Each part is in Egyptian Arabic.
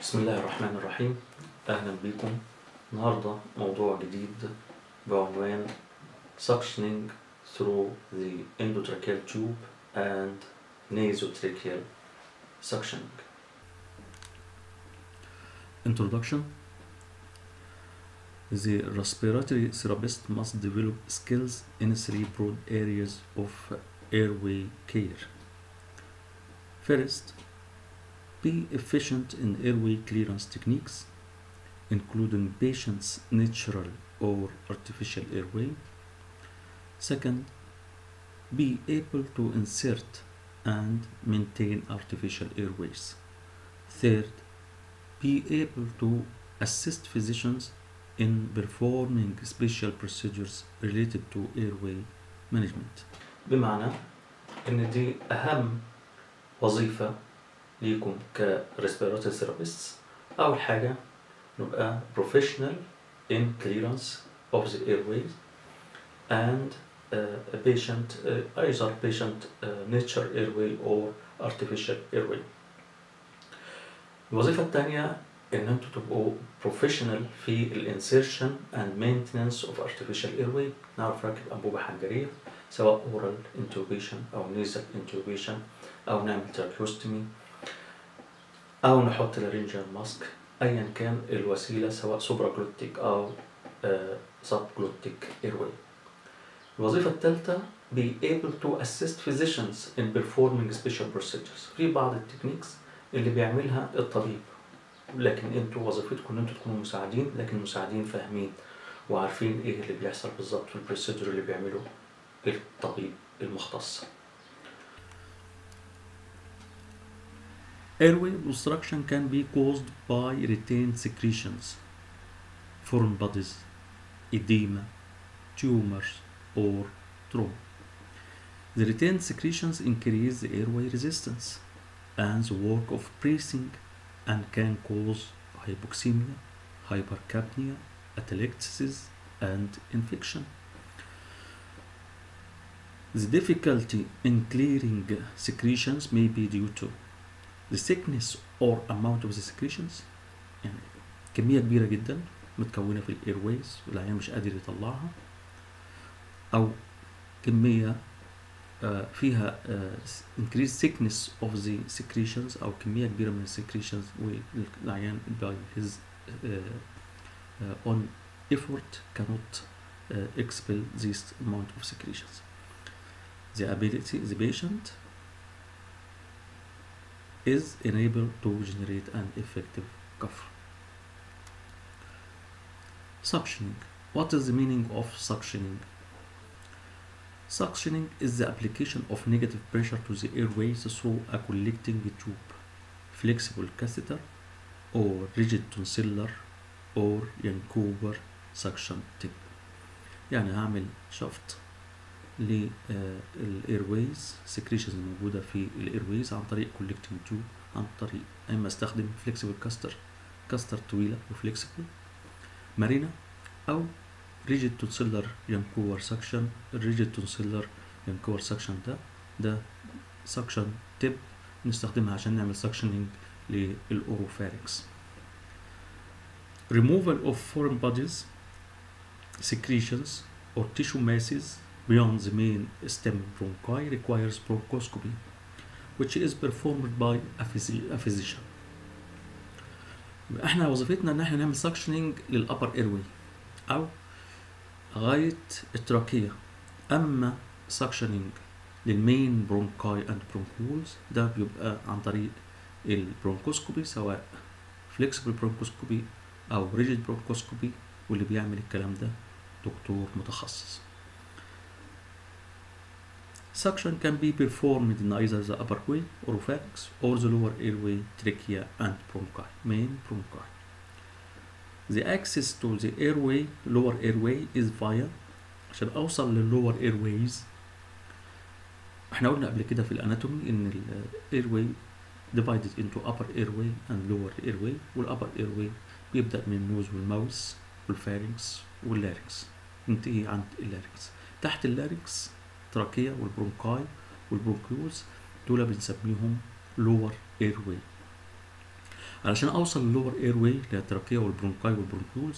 بسم الله الرحمن الرحيم أهلا بكم النهاردة موضوع جديد بعنوان suctioning through the endotracheal tube and nasotracheal suctioning Introduction The respiratory therapist must develop skills in three broad areas of airway care. First, be efficient in airway clearance techniques, including patient's natural or artificial airway. Second, be able to insert and maintain artificial airways. Third, be able to assist physicians in performing special procedures related to airway management. بمعنى ان دي اهم وظيفة ليكم كريسبيراتوري ثيرابيست اول حاجة نبقى professional in clearance of the airways and uh, a patient uh, either patient uh, nature airway or artificial airway الوظيفة الثانية ان انتوا تبقوا بروفيشنال في الانسيرشن اند مينتننس اوف artificial airway نعرف نركب انبوبة حنجرية سواء اورال انتوبيشن او نيزل انتوبيشن او نعمل تراكيوستومي او نحط لارينجال ماسك ايا كان الوسيلة سواء سوبرا جلوتيك او سب جلوتيك airway الوظيفة الثالثة be able to assist physicians in performing special procedures في بعض التكنيكس اللي بيعملها الطبيب لكن انتوا وظيفتكم ان انتوا تكونوا مساعدين لكن مساعدين فاهمين وعارفين ايه اللي بيحصل بالظبط في البروسيدور اللي بيعمله الطبيب المختص Airway obstruction can be caused by retained secretions, foreign bodies, edema, tumors, or trauma. The retained secretions increase the airway resistance and the work of breathing and can cause hypoxemia, hypercapnia, atelectasis, and infection. The difficulty in clearing secretions may be due to the thickness or amount of the secretions يعني كمية كبيرة جدا متكونة في الايرويز والعيان مش قادر يطلعها أو كمية آه، فيها آه، increased thickness of the secretions أو كمية كبيرة من السكريشنز والعيان by his uh, uh, own effort cannot uh, expel this amount of secretions. The ability, the patient is enabled to generate an effective cough. Suctioning. What is the meaning of suctioning? Suctioning is the application of negative pressure to the airways through a collecting tube, flexible catheter, or rigid tonsillar or Vancouver suction tip. يعني هعمل شفط للايرويز سكريشنز الموجوده في الايرويز عن طريق كولكتنج تيوب عن طريق اما استخدم فليكسبل كاستر كاستر طويله وفليكسبل مارينا او ريجيد تونسيلر ينكور سكشن الريجيد تونسيلر ينكور سكشن ده ده سكشن تيب نستخدمها عشان نعمل سكشننج للاوروفارينكس removal of foreign bodies secretions or tissue masses beyond the main stem bronchi requires bronchoscopy which is performed by a, physi- a physician يبقى احنا وظيفتنا ان احنا نعمل سكشننج للابر ايروي او غايه التراكيه اما سكشننج للمين برونكاي اند برونكولز ده بيبقى عن طريق البرونكوسكوبي سواء فليكسبل برونكوسكوبي او ريجيد برونكوسكوبي واللي بيعمل الكلام ده دكتور متخصص Suction can be performed in either the upper way, oropharynx, or the lower airway, trachea, and bronchi, main bronchi. The access to the airway, lower airway, is via عشان أوصل للlower airways احنا قلنا قبل كده في الاناتومي ان الايرواي divided into upper airway and lower airway والupper airway بيبدأ من النوز والماوس والفارنكس واللارنكس ينتهي عند اللارنكس تحت اللارنكس التراكية والبرونكاي والبرونكيولز دول بنسميهم lower airway علشان اوصل للور اير واي اللي هي التراكيه والبرونكاي والبرونكيولز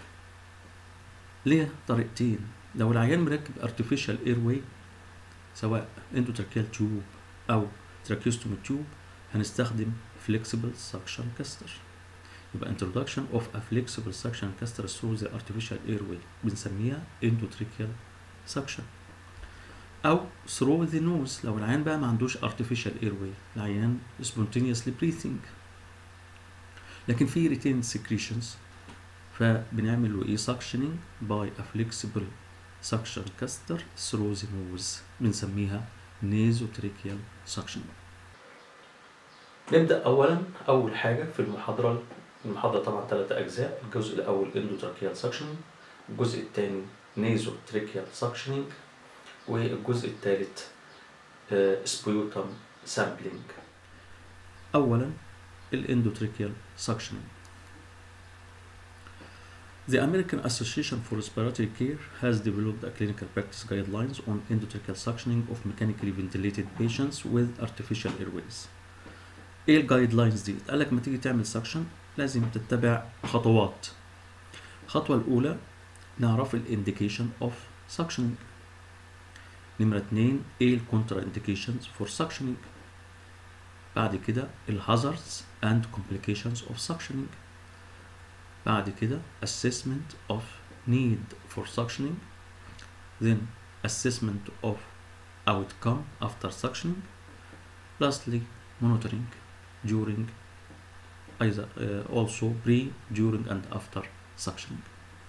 ليه طريقتين لو العيان مركب ارتفيشال اير واي سواء اندوتراكيال تيوب او تراكيوستومي تيوب هنستخدم flexible suction caster يبقى introduction of a flexible suction caster through the artificial airway بنسميها endotracheal suction او through the nose لو العيان بقى ما عندوش artificial airway العيان spontaneously breathing لكن في retained secretions فبنعمل له ايه suctioning by a flexible suction caster through the nose بنسميها nasotracheal suction نبدأ أولا أول حاجة في المحاضرة المحاضرة طبعا ثلاثة أجزاء الجزء الأول اندوتراكيال سكشن الجزء الثاني نيزو تريكيال سكشننج والجزء الثالث سبيوتم سامبلينج أولا الاندوتريكيال سكشننج The American Association for Respiratory Care has developed a clinical practice guidelines on endotracheal suctioning of mechanically ventilated patients with artificial airways. ايه الجايد لاينز دي؟ قال لك لما تيجي تعمل سكشن لازم تتبع خطوات. الخطوة الأولى نعرف الانديكيشن اوف سكشننج. نمرة اتنين ايه الكونترا انديكيشنز فور سكشننج. بعد كده الهازاردز اند complications اوف سكشننج. بعد كده assessment of need for suctioning then assessment of outcome after suctioning lastly monitoring during either uh, also pre during and after suctioning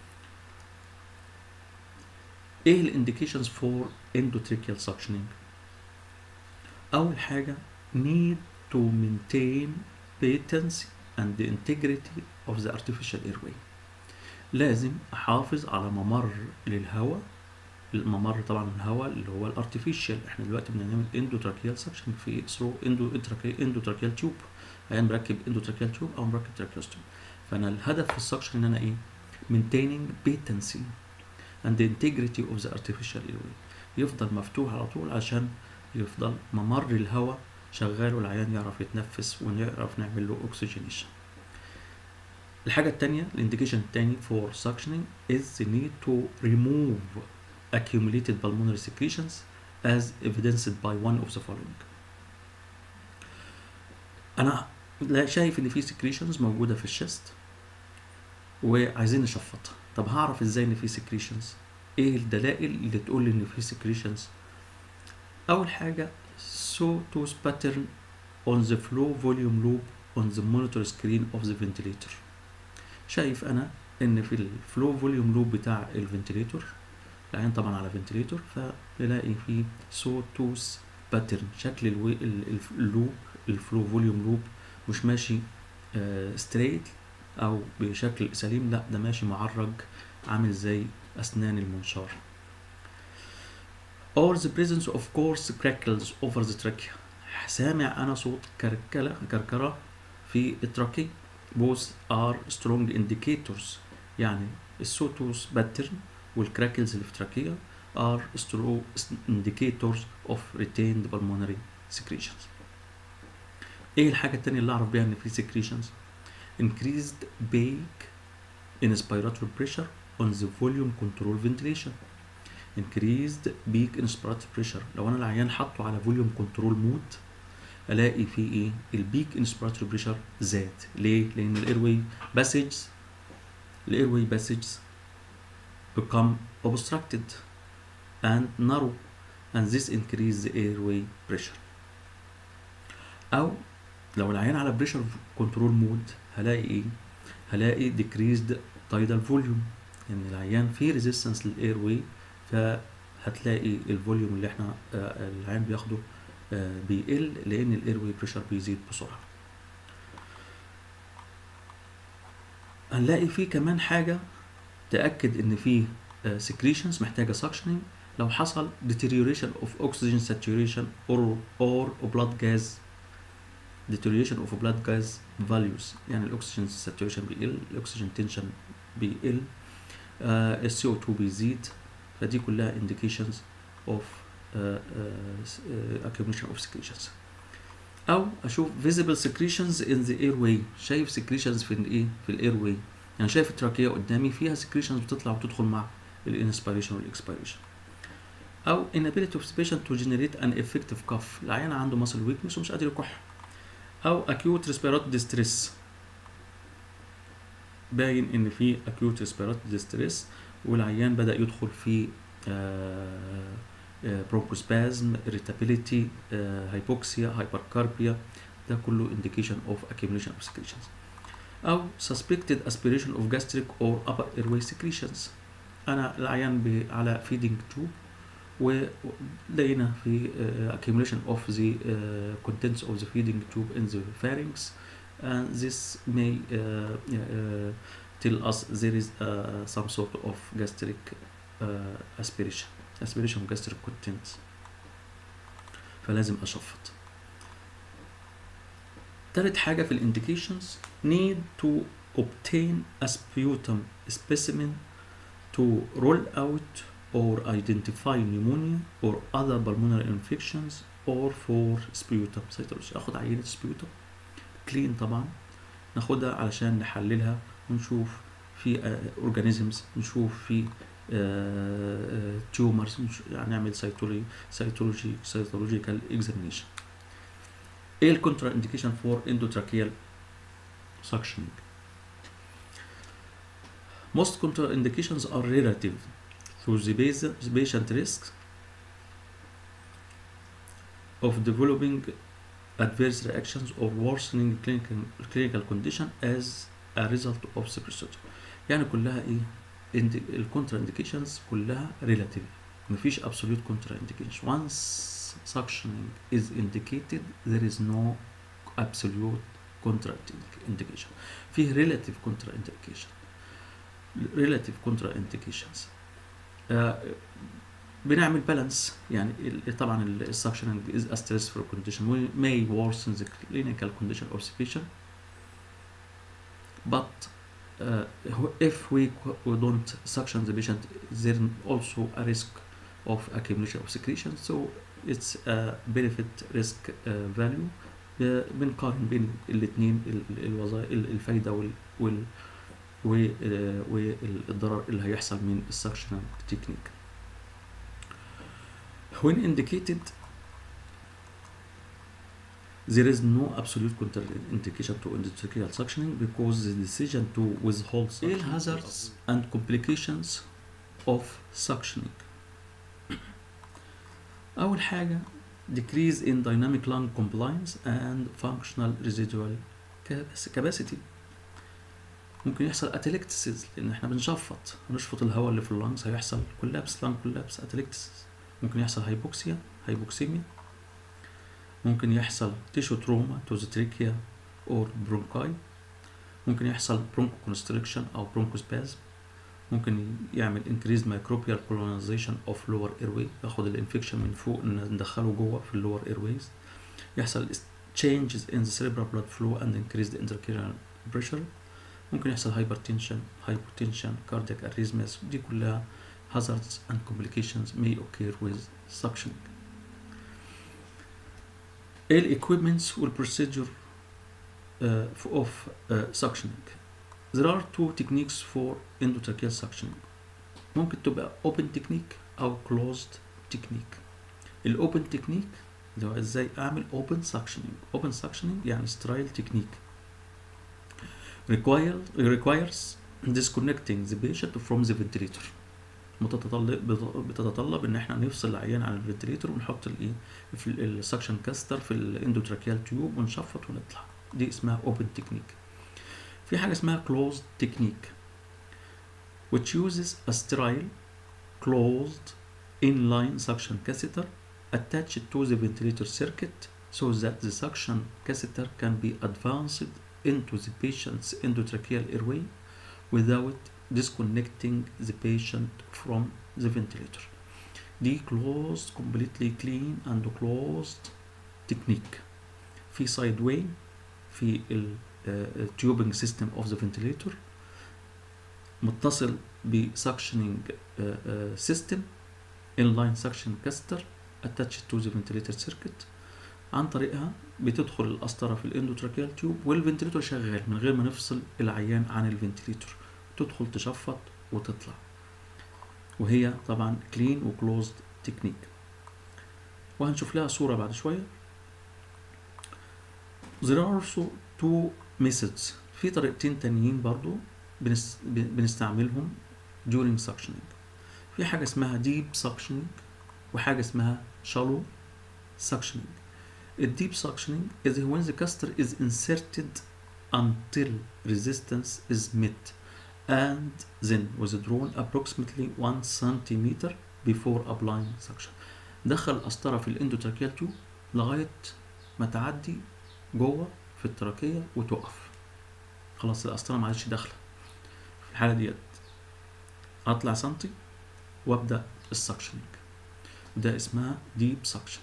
ايه الانديكيشنز فور endotracheal suctioning اول حاجه need to maintain patency and the integrity of the artificial airway لازم احافظ على ممر للهواء الممر طبعا الهواء اللي هو الارتفيشال احنا دلوقتي بنعمل اندوتراكيال سكشن في ثرو اندو اندوتراكيال تيوب يعني مركب اندوتراكيال تيوب او مركب تراكيوستوم فانا الهدف في السكشن ان انا ايه maintaining patency and the integrity of the artificial airway يفضل مفتوح على طول عشان يفضل ممر الهواء شغال والعيان يعرف يتنفس ونعرف نعمل له oxygenation الحاجة التانية الانديكيشن التاني for suctioning is the need to remove accumulated pulmonary secretions as evidenced by one of the following انا لا شايف ان في secretions موجودة في الشست وعايزين نشفطها طب هعرف ازاي ان في secretions ايه الدلائل اللي تقول لي ان في secretions اول حاجة sawtooth pattern on the flow volume loop on the monitor screen of the ventilator شايف انا ان في الفلو فوليوم لوب بتاع الفنتليتور العين طبعا على فنتليتور فنلاقي فيه سو توث باترن شكل الوي اللوب الفلو فوليوم لوب مش ماشي ستريت او بشكل سليم لا ده ماشي معرج عامل زي اسنان المنشار or the presence of coarse crackles over the trachea سامع انا صوت كركله كركره في التراكيه both are strong indicators يعني السوتوس باترن والكراكلز اللي في التراكية are strong indicators of retained pulmonary secretions ايه الحاجة التانية اللي اعرف بيها ان في secretions increased peak inspiratory pressure on the volume control ventilation increased peak inspiratory pressure لو انا العيان حاطه على volume control mode الاقي فيه ايه البيك انسبيراتوري بريشر زاد ليه لان الايرواي باسجز الايرواي باسجز become obstructed and narrow and this increase the airway pressure او لو العيان على بريشر كنترول مود هلاقي ايه هلاقي decreased tidal volume ان يعني العيان فيه ريزيستنس للايرواي فهتلاقي الفوليوم اللي احنا آه العيان بياخده بيقل لان الايروي بريشر بيزيد بسرعه هنلاقي فيه كمان حاجه تاكد ان فيه secretions محتاجه suctioning لو حصل deterioration of oxygen saturation or or blood gas deterioration of blood gas values يعني الاكسجين saturation بيقل الاكسجين tension بيقل ال CO2 بيزيد فدي كلها indications of uh, uh, accumulation of secretions او اشوف visible secretions in the airway شايف secretions في الايه في الاير واي يعني شايف التراكيه قدامي فيها secretions بتطلع وتدخل مع الانسبيريشن والاكسبيريشن او inability of the patient to generate an effective cough العيان عنده muscle weakness ومش قادر يكح او acute respiratory distress باين ان في acute respiratory distress والعيان بدا يدخل في برونكوسبازم irritability هايبوكسيا هايبركاربيا ده كله indication of accumulation of secretions او suspected aspiration of gastric or upper airway secretions انا العيان ب- على feeding tube ولقينا في uh, accumulation of the uh, contents of the feeding tube in the pharynx and this may uh, uh, tell us there is uh, some sort of gastric uh, aspiration aspiration of gastric contents فلازم اشفط تالت حاجة في الانديكيشنز need to obtain a sputum specimen to rule out or identify pneumonia or other pulmonary infections or for sputum cytology اخد عينة sputum كلين طبعا ناخدها علشان نحللها ونشوف في اورجانيزمز نشوف في تيومرز يعني نعمل سيتولوجي سيتولوجي سيتولوجيكال اكزامينيشن ايه الكونترا انديكيشن فور اندوتراكيال suctioning most contraindications are relative to the bas- the patient risk of developing adverse reactions or worsening clinical, clinical condition as a result of the procedure يعني كلها ايه الكونترا انديكيشنز كلها relative مفيش absolute contra indication once suctioning is indicated there is no absolute contra indication فيه relative contra indication relative contra indications آه بنعمل بالانس يعني ال- طبعا السكشننج is a stressful condition we may worsen the clinical condition of the patient but uh, if we, qu- we don't suction the patient there also a risk of accumulation of secretion so it's a benefit risk uh, value uh, بنقارن بين الاثنين الوظائف الفايده وال وال و- آه، والضرر اللي هيحصل من السكشن تكنيك when indicated there is no absolute contraindication to endotracheal suctioning because the decision to withhold suctioning ايه hazards and complications of suctioning أول حاجة decrease in dynamic lung compliance and functional residual capac- capacity ممكن يحصل اتلكتسز لان احنا بنشفط هنشفط الهواء اللي في اللنجز هيحصل كولابس لانج كولابس اتلكتسز ممكن يحصل هايبوكسيا هايبوكسيميا ممكن يحصل تيشو تروما تو ذا تريكيا اور برونكاي ممكن يحصل برونكو كونستريكشن او برونكوسبازم ممكن يعمل increased microbial colonization of lower airway ياخد الانفكشن من فوق ن- ندخله جوه في اللور airways يحصل changes in the cerebral blood flow and increased intracranial pressure ممكن يحصل hypertension hypotension cardiac arrhythmias دي كلها hazards and complications may occur with suctioning ايه الايكويبمنتس والبروسيدور of uh, suctioning there are two techniques for endotracheal suctioning ممكن تبقى open technique او closed technique الاوبن technique اللي هو ازاي اعمل open suctioning open suctioning يعني sterile technique require requires disconnecting the patient from the ventilator متطلب بتتطلب ان احنا نفصل العيان عن الفنتليتور ونحط الايه في السكشن كاستر في الاندوتراكيال تيوب ونشفط ونطلع دي اسمها اوبن تكنيك في حاجه اسمها closed technique which uses a sterile closed inline suction catheter attached to the ventilator circuit so that the suction catheter can be advanced into the patient's endotracheal airway without disconnecting the patient from the ventilator. دي closed completely clean and closed technique. في side way في ال uh, tubing system of the ventilator متصل ب suctioning uh, uh, system inline suction catheter attached to the ventilator circuit عن طريقها بتدخل القسطره في الاندوتراكيال تيوب والفنتليتور شغال من غير ما نفصل العيان عن الفنتليتور تدخل تشفط وتطلع وهي طبعا كلين وكلوزد تكنيك وهنشوف لها صوره بعد شويه there are also two methods في طريقتين تانيين برضو بنس... بنستعملهم during suctioning في حاجة اسمها deep suctioning وحاجة اسمها shallow suctioning ال deep suctioning is when the caster is inserted until resistance is met and then withdrawn approximately 1 centimeter before applying suction دخل القسطرة في الاندوتراكيال تيوب لغاية ما تعدي جوه في التراكية وتقف خلاص القسطرة ما عادش داخلة في الحالة ديت اطلع سنتي وابدا السكشننج ده اسمها ديب سكشن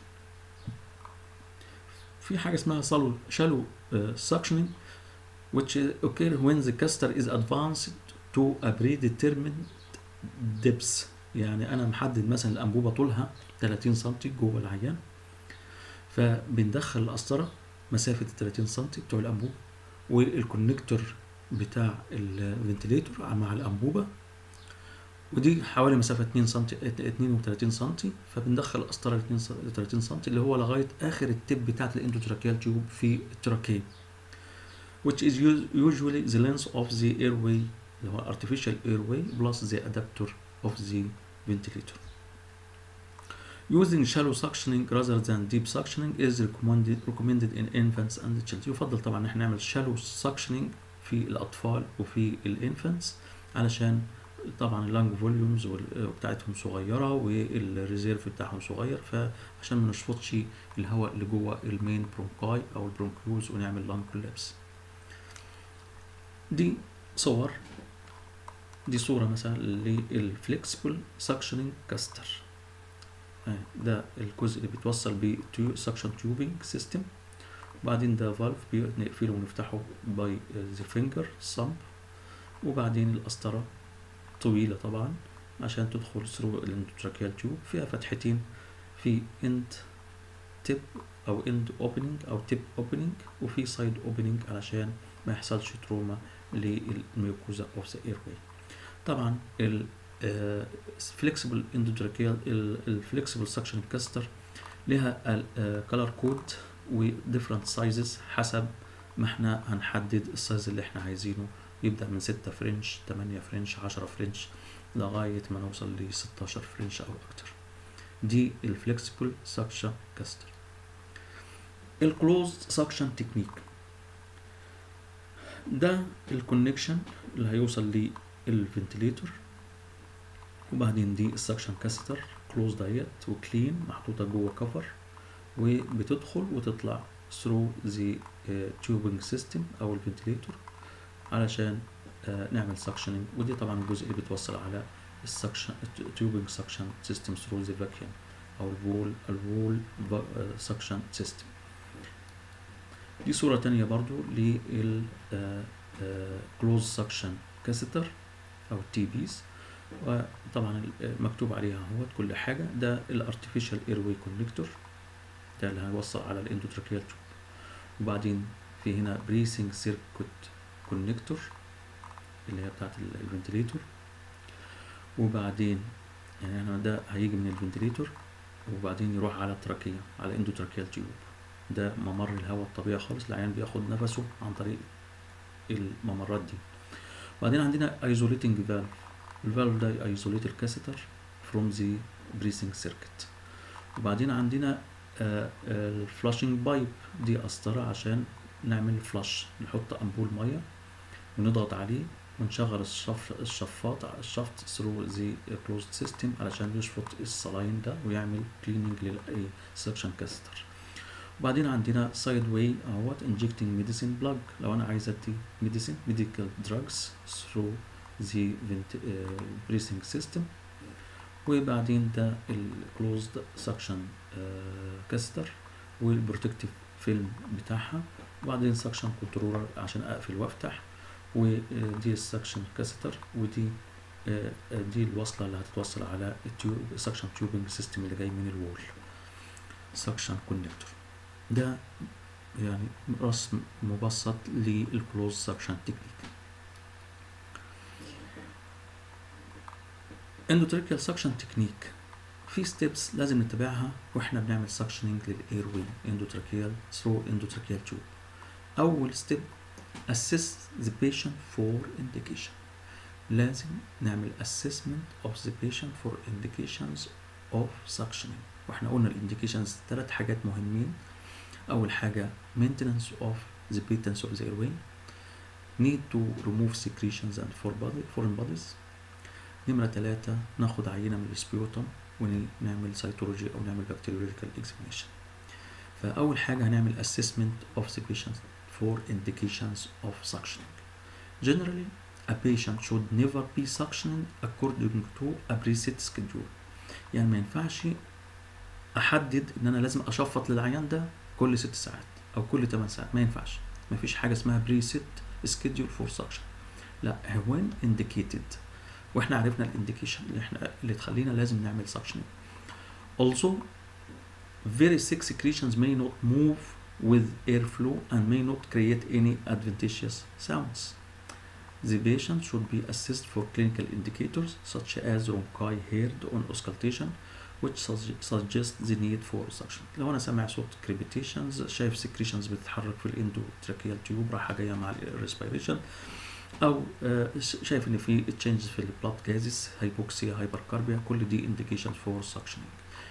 في حاجه اسمها shallow shallow uh, suctioning which occur when the caster is advanced to a predetermined depth يعني انا محدد مثلا الانبوبه طولها 30 سم جوه العيان فبندخل القسطره مسافه ال 30 سم بتوع الانبوبه والكونكتور بتاع الفنتليتور مع الانبوبه ودي حوالي مسافة 2 سم 32 سم فبندخل القسطرة ل 30 سم اللي هو لغاية آخر التب بتاعت الاندوتراكيال تيوب في التراكية which is usually the length of the airway اللي هو artificial airway plus the adapter of the ventilator. Using shallow suctioning rather than deep suctioning is recommended recommended in infants and children. يفضل طبعا ان احنا نعمل shallow suctioning في الأطفال وفي الانفانتس علشان طبعا اللانج فوليومز بتاعتهم صغيره والريزيرف بتاعهم صغير فعشان ما نشفطش الهواء اللي جوه المين برونكاي او البرونكيوز ونعمل لانج كولابس دي صور دي صورة مثلا للفليكسبل سكشننج كاستر ده الجزء اللي بيتوصل ب سكشن تيوبينج سيستم وبعدين ده فالف بنقفله ونفتحه باي ذا فينجر صمب وبعدين القسطرة طويلة طبعا عشان تدخل ثرو الاندوتراكيال تيوب فيها فتحتين في اند تيب او اند اوبننج او تيب اوبننج وفي سايد اوبننج علشان ما يحصلش تروما للميوكوزا اوف ذا اير واي طبعا ال فليكسبل اندوتراكيال الفليكسبل سكشن كاستر لها كلر كود وديفرنت سايزز حسب ما احنا هنحدد السايز اللي احنا عايزينه يبدأ من 6 فرنش 8 فرنش 10 فرنش لغاية ما نوصل ل 16 فرنش أو أكتر دي الفليكسبل سكشن كاستر الكلوزد سكشن تكنيك ده الكونكشن اللي هيوصل للفنتليتور وبعدين دي السكشن كاستر كلوز ديت وكلين محطوطة جوه كفر وبتدخل وتطلع through the uh, tubing system أو الفنتليتور علشان آه نعمل سكشننج ودي طبعا الجزء اللي بيتوصل على السكشن تيوبنج سكشن سيستم ثرو ذا فاكيوم او الوول الوول سكشن سيستم دي صورة تانية برضو لل كلوز سكشن كاسيتر او تي بيز وطبعا مكتوب عليها اهوت كل حاجة ده الارتفيشال ايروي كونكتور ده اللي هيوصل على الاندوتراكيال تيوب وبعدين في هنا بريسنج سيركت كونكتور اللي هي بتاعت الفنتليتور وبعدين يعني احنا ده هيجي من الفنتليتور وبعدين يروح على التراكية على اندوتراكيال تيوب ده ممر الهواء الطبيعي خالص العيان بياخد نفسه عن طريق الممرات دي وبعدين عندنا ايزوليتنج فالف الفالف ده ايزوليت الكاسيتر فروم ذا بريسنج سيركت وبعدين عندنا الفلاشنج بايب دي قسطرة عشان نعمل فلاش نحط امبول ميه ونضغط عليه ونشغل الشف الشفاط الشفط ثرو ذا كلوزد سيستم علشان يشفط الصلاين ده ويعمل كليننج للاي سكشن كاستر وبعدين عندنا سايد واي اهوت انجكتنج ميديسين بلاج لو انا عايز ادي ميديسين ميديكال دراجز ثرو ذا بريسنج سيستم وبعدين ده الكلوزد سكشن كاستر والبروتكتيف فيلم بتاعها وبعدين سكشن كنترولر عشان اقفل وافتح ودي السكشن كاسيتر ودي دي الوصله اللي هتتوصل على التيوب سكشن تيوبنج سيستم اللي جاي من الوول سكشن كونكتور ده يعني رسم مبسط للكلوز سكشن تكنيك اندوتريكيال سكشن تكنيك في ستيبس لازم نتبعها واحنا بنعمل سكشننج للاير واي اندوتراكيال ثرو اندوتراكيال تيوب اول ستيب assess the patient for indication لازم نعمل assessment of the patient for indications of suctioning واحنا قلنا الانديكيشنز ثلاث حاجات مهمين اول حاجه maintenance of the patents of the airway need to remove secretions and foreign body- foreign bodies نمرة ثلاثة ناخد عينة من السبيوتم ونعمل سيتولوجي أو نعمل بكتيريولوجيكال examination فأول حاجة هنعمل assessment of the patient for indications of suctioning generally a patient should never be suctioning according to a preset schedule يعني ما ينفعش احدد ان انا لازم اشفط للعيان ده كل ست ساعات او كل 8 ساعات ما ينفعش ما فيش حاجه اسمها بريسيت سكيدول فور سكشن لا وين انديكيتد واحنا عرفنا الانديكيشن اللي احنا اللي تخلينا لازم نعمل سكشن also very sick secretions may not move with airflow and may not create any adventitious sounds The patient should be assessed for clinical indicators such as rhonchi heard on auscultation which sugge- suggest the need for suction. لو انا سامع صوت crepitations شايف secretions بتتحرك في الاندوتراكيال تيوب رايحه جايه مع الريسبيريشن او آه، ش- شايف ان في changes في البلاد جازز هايبوكسيا هايبركاربيا كل دي indications for suctioning.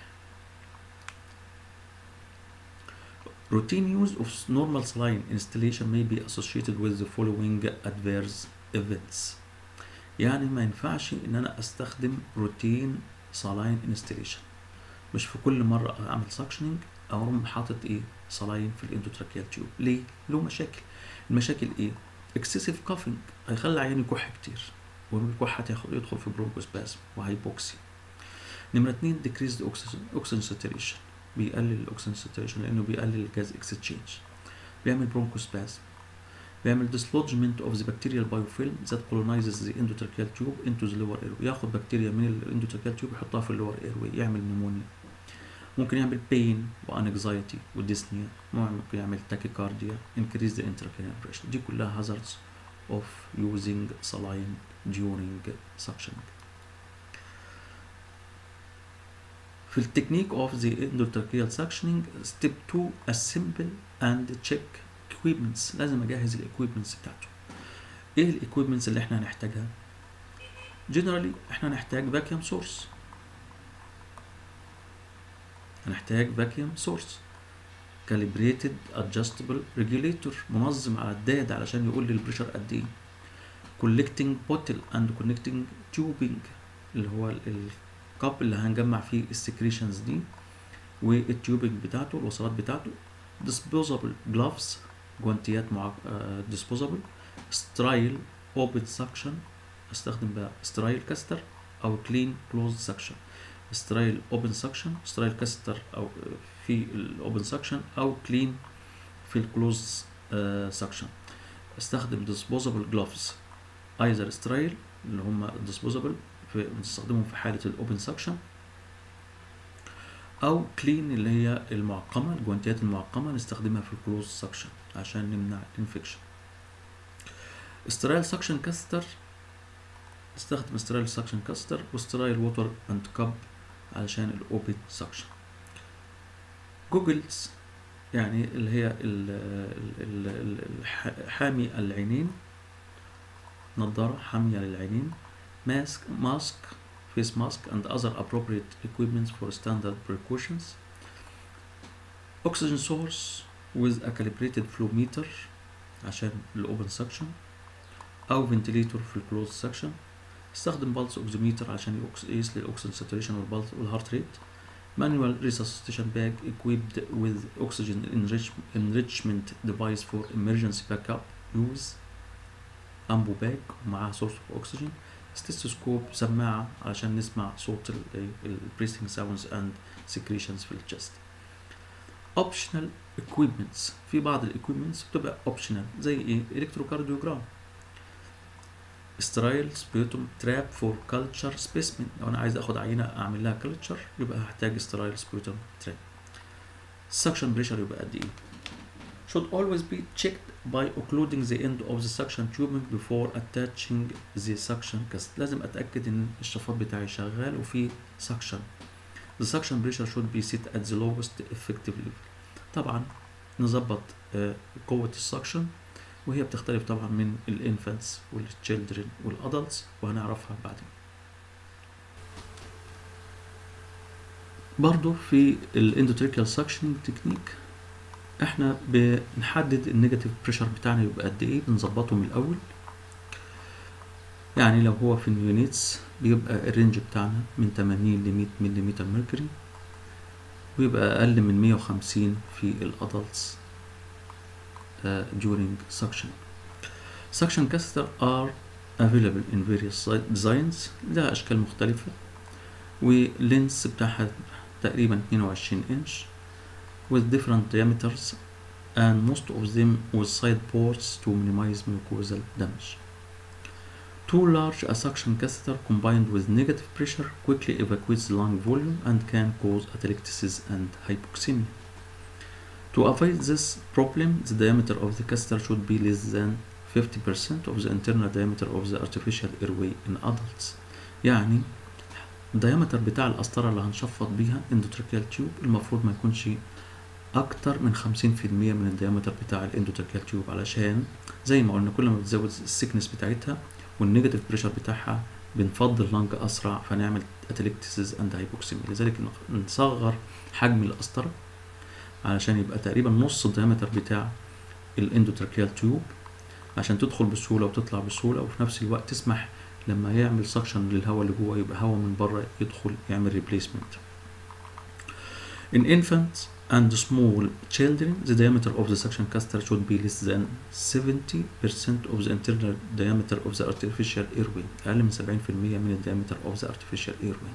Routine use of normal saline installation may be associated with the following adverse events. يعني ما ينفعش ان انا استخدم روتين saline installation مش في كل مرة اعمل suctioning اقوم حاطط ايه saline في الاندوتراكيال تيوب ليه؟ له مشاكل المشاكل ايه؟ excessive coughing هيخلي العيان يكح كتير والكحة هتاخد يدخل في برونكوسبازم وهايبوكسي نمرة اتنين decreased oxygen, oxygen saturation بيقلل الاكسجين ساتوريشن لانه بيقلل الجاز اكستشينج بيعمل برونكوسبازم بيعمل dislodgement of the bacterial biofilm that colonizes the endotracheal tube into the lower airway ياخد بكتيريا من الاندوتراكيال تيوب يحطها في اللور airway يعمل نمونيا ممكن يعمل pain وانكزايتي وديسنيا ممكن يعمل tachycardia increase the intracranial pressure دي كلها hazards of using saline during suctioning في التكنيك of the endotracheal suctioning step 2 assemble and check equipments لازم اجهز الاكويبمنتس بتاعته ايه الاكويبمنتس اللي احنا هنحتاجها generally احنا هنحتاج vacuum source هنحتاج vacuum source calibrated adjustable regulator منظم على الداد علشان يقول لي البريشر قد ايه collecting bottle and connecting tubing اللي هو ال- الكاب اللي هنجمع فيه السكريشنز دي والتيوبنج بتاعته الوصلات بتاعته disposable gloves جوانتيات مع disposable sterile open suction استخدم بقى sterile كاستر او clean closed suction sterile open suction sterile كاستر او في الاوبن suction او clean في الكلوز suction استخدم disposable gloves either sterile اللي هم disposable في بنستخدمهم في حالة الاوبن سكشن او كلين اللي هي المعقمة الجوانتيات المعقمة نستخدمها في الكلوز سكشن عشان نمنع الانفكشن استرايل سكشن كاستر نستخدم استرايل سكشن كاستر واسترايل ووتر اند كاب علشان الاوبن سكشن جوجلز يعني اللي هي ال- ال- ال- ال- الح- حامي العينين نظارة حامية للعينين mask, mask, face mask, and other appropriate equipment for standard precautions. Oxygen source with a calibrated flow meter عشان الاوبن سكشن او فنتليتور في الكلوز سكشن استخدم بالس اوكسيميتر عشان يقيس- يقيس لي الاكسجين ساتوريشن والبلس والهارت ريت manual resuscitation bag equipped with oxygen enrich enrichment device for emergency backup use امبو باج ومعاها سورس اوف اوكسجين ستيثوسكوب سماعة علشان نسمع صوت البريسنج ساوندز اند سكريشنز في الجست اوبشنال equipments في بعض الاكويبمنتس بتبقى اوبشنال زي ايه الكتروكارديوجرام سترايل سبيوتوم تراب فور كلتشر سبيسمن لو انا عايز اخد عينه اعمل لها كلتشر يبقى هحتاج سترايل سبيوتوم تراب السكشن بريشر يبقى قد ايه should always be checked by occluding the end of the suction tubing before attaching the suction cast لازم اتاكد ان الشفاط بتاعي شغال وفي suction the suction pressure should be set at the lowest effective level طبعا نظبط آه، قوة السكشن وهي بتختلف طبعا من الانفانتس والتشيلدرن والادلتس وهنعرفها بعدين برضو في الاندوتريكال سكشن تكنيك احنا بنحدد النيجاتيف بريشر بتاعنا يبقى قد ايه بنظبطه من الاول يعني لو هو في اليونيتس بيبقى الرينج بتاعنا من 80 ل 100 ملم ميركوري ويبقى اقل من 150 في الادلتس uh, during suction. Suction catheter are available in various designs لها أشكال مختلفة واللينس بتاعها تقريبا 22 inch with different diameters and most of them with side ports to minimize mucosal damage. Too large a suction catheter combined with negative pressure quickly evacuates the lung volume and can cause atelectasis and hypoxemia. To avoid this problem, the diameter of the catheter should be less than 50% of the internal diameter of the artificial airway in adults. يعني الديامتر بتاع القسطرة اللي هنشفط بيها اندوتراكيال تيوب المفروض ما يكونش أكتر من 50% من الديامتر بتاع الاندوتراكيال تيوب علشان زي ما قلنا كل ما بتزود السكنس بتاعتها والنيجاتيف بريشر بتاعها بنفض اللنج أسرع فنعمل اتلكتسز اند هايبوكسيميا لذلك نصغر حجم القسطرة علشان يبقى تقريبا نص الديامتر بتاع الاندوتراكيال تيوب عشان تدخل بسهولة وتطلع بسهولة وفي نفس الوقت تسمح لما يعمل سكشن للهواء اللي جوه يبقى هواء من بره يدخل يعمل ريبليسمنت In infants and small children, the diameter of the suction catheter should be less than 70% of the internal diameter of the artificial airway. أقل من 70% من الديامتر of the artificial airway.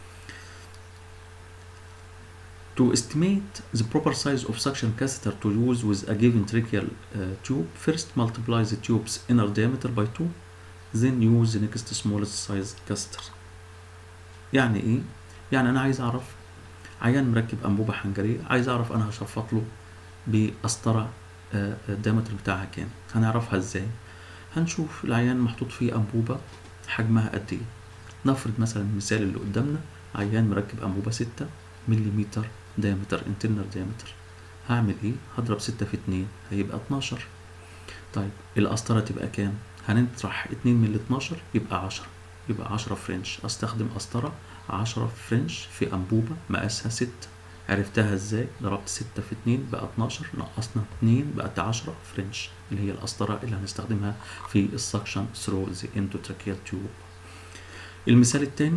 To estimate the proper size of suction catheter to use with a given tracheal uh, tube, first multiply the tube's inner diameter by 2, then use the next smallest size catheter. يعني ايه؟ يعني انا عايز اعرف عيان مركب انبوبة حنجرية عايز اعرف انا هشفط له بقسطرة آه، الديامتر بتاعها كام هنعرفها ازاي؟ هنشوف العيان محطوط فيه انبوبة حجمها قد ايه نفرض مثلا المثال اللي قدامنا عيان مركب انبوبة 6 ملم diameter internal diameter هعمل ايه هضرب ستة في اتنين هيبقى اتناشر طيب القسطرة تبقى كام هنطرح اتنين من الاتناشر يبقى عشرة يبقى عشرة فرنش استخدم قسطرة عشرة فرنش في انبوبة مقاسها ستة عرفتها ازاي ضربت ستة في اتنين بقى اتناشر نقصنا اتنين بقت عشرة فرنش اللي هي القسطرة اللي هنستخدمها في السكشن ثرو ذا endotracheal تيوب المثال التاني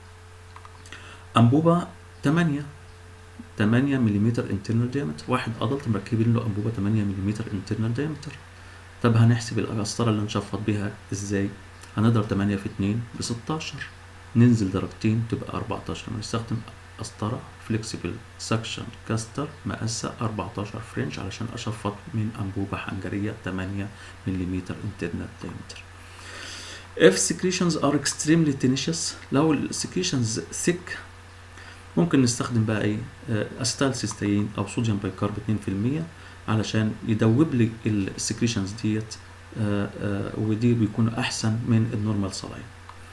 انبوبة تمانية 8 ملم internal diameter واحد ادلت مركبين له انبوبه 8 ملم internal diameter طب هنحسب القسطره اللي نشفط بيها ازاي هنضرب 8 في 2 ب 16 ننزل درجتين تبقى 14 نستخدم قسطره فليكسيبل سكشن كاستر مقاسها 14 فرنش علشان اشفط من انبوبه حنجريه 8 ملم internal diameter if secretions are extremely tenacious لو السكريشنز thick ممكن نستخدم بقى ايه استال سيستين او صوديوم بايكارب 2% علشان يدوب لي السكريشنز ديت آه، آه، ودي بيكون احسن من النورمال سلاين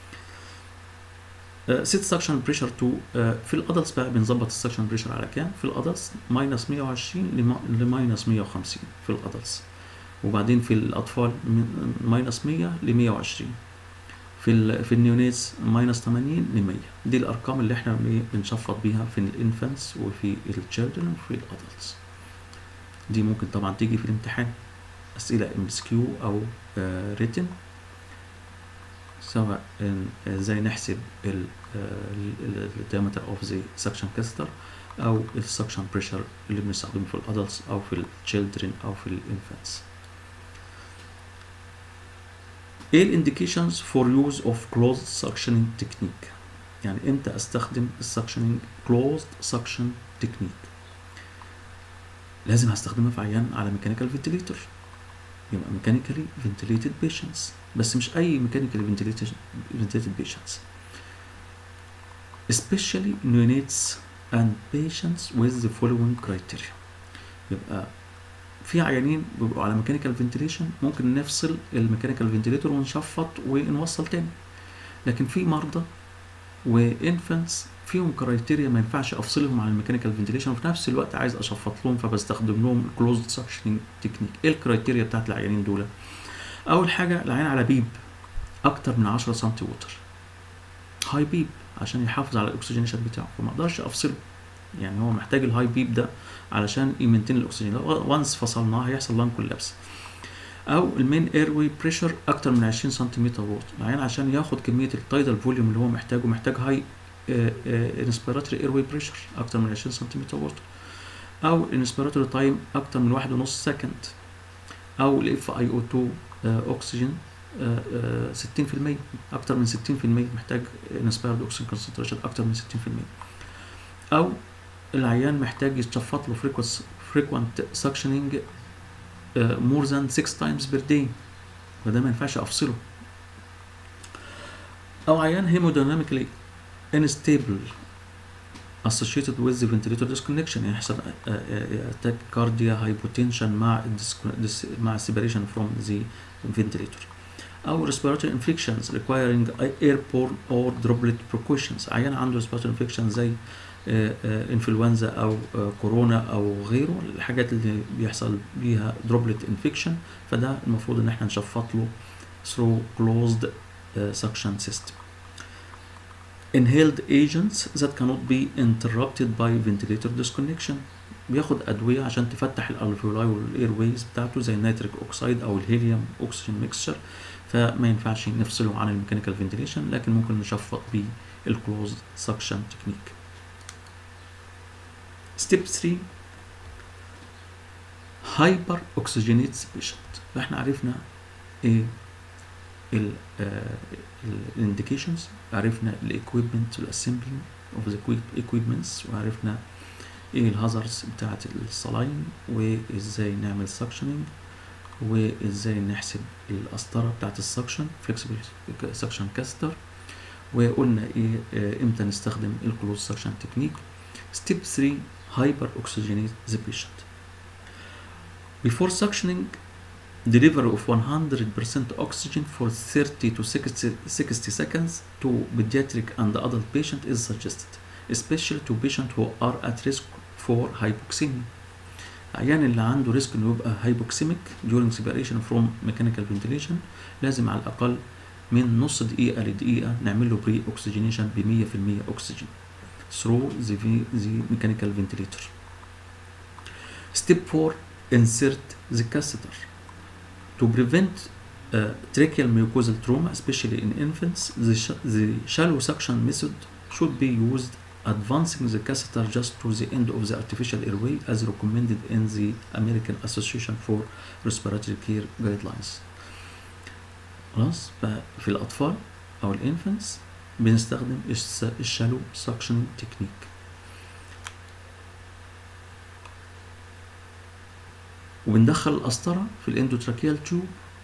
سيت سكشن بريشر 2 في الادلتس بقى بنظبط السكشن بريشر على كام في الادلتس ماينس 120 لماينس 150 في الادلتس وبعدين في الاطفال من ماينس 100 ل 120 في ال في النيونيتس ماينس 80 ل 100 دي الارقام اللي احنا بن- بنشفط بيها في الانفانتس وفي التشيلدرن وفي الادلتس دي ممكن طبعا تيجي في الامتحان اسئله ام اس كيو او ريتن سواء إن- ازاي نحسب الديامتر اوف ذا سكشن كاستر او السكشن بريشر اللي بنستخدمه في الادلتس او في التشيلدرن او في الانفانتس ايه الانديكيشنز فور يوز اوف كلوزد سكشننج تكنيك يعني امتى استخدم السكشننج كلوزد سكشن تكنيك لازم هستخدمها في عيان على ميكانيكال فنتليتور يبقى ميكانيكالي فنتليتد بيشنتس بس مش اي ميكانيكالي فنتليتد بيشنتس especially neonates and patients with the following criteria يبقى في عيانين بيبقوا على ميكانيكال فنتيليشن ممكن نفصل الميكانيكال فنتيليتور ونشفط ونوصل تاني لكن في مرضى وانفنتس فيهم كرايتيريا ما ينفعش افصلهم عن الميكانيكال فنتيليشن وفي نفس الوقت عايز اشفط لهم فبستخدم لهم كلوزد سكشننج تكنيك ايه الكرايتيريا بتاعت العيانين دول اول حاجه العيان على بيب اكتر من 10 سم ووتر هاي بيب عشان يحافظ على الاكسجينيشن بتاعه فما اقدرش افصله يعني هو محتاج الهاي بيب ده علشان يمنتين الاكسجين وانس فصلناه هيحصل لان كولابس او المين ايروي بريشر اكتر من 20 سنتيمتر ووت العيان عشان ياخد كميه التايدال فوليوم اللي هو محتاجه محتاج هاي انسبيراتوري ايروي بريشر اكتر من 20 سنتيمتر ووت او الانسبيراتوري تايم اكتر من واحد ونص سكند او الاف اي او 2 اكسجين 60% اكتر من 60% محتاج انسبيرد اكسجين كونسنتريشن اكتر من 60% او العيان محتاج يتشفط له frequent suctioning مور ذان 6 تايمز بير داي فده ما ينفعش افصله او عيان هيموديناميكلي انستابل associated with the ventilator disconnection يعني يحصل اتاك كارديا هايبوتنشن مع مع separation from the ventilator او respiratory infections requiring airborne or droplet precautions عيان عنده respiratory infection زي انفلونزا او كورونا او غيره الحاجات اللي بيحصل بيها دروبلت انفكشن فده المفروض ان احنا نشفط له through closed suction system inhaled agents that cannot be interrupted by ventilator disconnection بياخد ادويه عشان تفتح الالفيولاي والاير ويز بتاعته زي النيتريك اوكسيد او الهيليوم اوكسجين ميكسشر فما ينفعش نفصله عن الميكانيكال فنتيليشن لكن ممكن نشفط بيه الكلوزد سكشن تكنيك ستيب 3 هايبر اوكسجينيت بيشنت فاحنا عرفنا ايه الانديكيشنز عرفنا الايكويبمنت والاسمبلينج اوف ذا ايكويبمنتس وعرفنا ايه الهازارds بتاعت الصلاين وازاي نعمل سكشننج وازاي نحسب القسطره بتاعت السكشن فليكسبل سكشن كاستر وقلنا ايه اه امتى نستخدم الكلوز سكشن تكنيك ستيب 3 hyperoxygenate the patient. Before suctioning, delivery of 100% oxygen for 30 to 60, 60 seconds to pediatric and adult patient is suggested, especially to patients who are at risk for hypoxemia. العيان اللي عنده ريسك انه يبقى هايبوكسيميك during separation from mechanical ventilation لازم على الاقل من نص دقيقة لدقيقة نعمل له بري اوكسجينيشن ب 100% اكسجين. through the, the mechanical ventilator. Step 4 Insert the catheter. To prevent uh, tracheal mucosal trauma, especially in infants, the, sh the shallow suction method should be used advancing the catheter just to the end of the artificial airway as recommended in the American Association for Respiratory Care Guidelines. خلاص ففي الأطفال أو الانفنتس بنستخدم الشالو سكشن تكنيك وبندخل القسطرة في الاندوتراكيال تيوب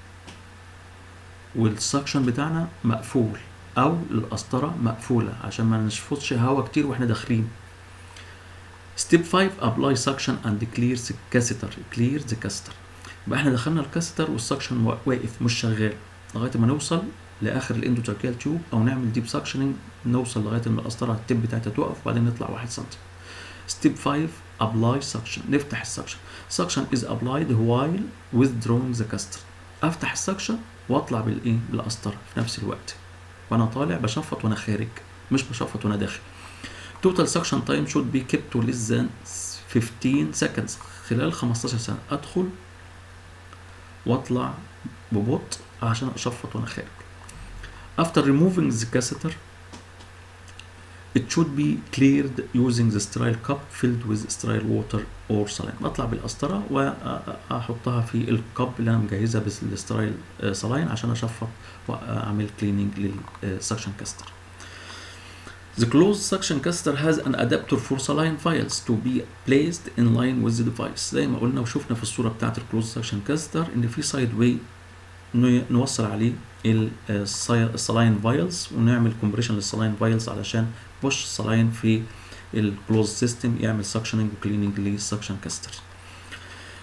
والسكشن بتاعنا مقفول او القسطرة مقفولة عشان ما نشفطش هواء كتير واحنا داخلين ستيب 5 ابلاي سكشن اند كلير كاسيتر كلير ذا كاستر يبقى احنا دخلنا الكاستر والسكشن واقف مش شغال لغايه ما نوصل لاخر الاندوتراكيال تيوب او نعمل ديب سكشننج نوصل لغايه ما القسطره التب بتاعتها تقف وبعدين نطلع 1 سم ستيب 5 ابلاي سكشن نفتح السكشن سكشن از ابلايد وايل withdrawing ذا كاستر افتح السكشن واطلع بالايه بالقسطره في نفس الوقت وانا طالع بشفط وانا خارج مش بشفط وانا داخل total suction time should be kept to less than 15 seconds خلال 15 ثانيه ادخل واطلع ببطء عشان اشفط وانا خارج After removing the catheter, it should be cleared using the sterile cup filled with sterile water or saline. بطلع بالقسطرة وأحطها في الكب اللي أنا مجهزها بالسترايل saline عشان أشفط وأعمل cleaning للسكشن كاستر. The closed suction caster has an adapter for saline vials to be placed in line with the device. زي ما قلنا وشفنا في الصورة بتاعت الكلوز سكشن كاستر إن في سايد واي نوصل عليه السلاين فايلز ونعمل كومبريشن للسلاين فايلز علشان بوش السلاين في الكلوز سيستم يعمل سكشننج وكليننج للسكشن كاستر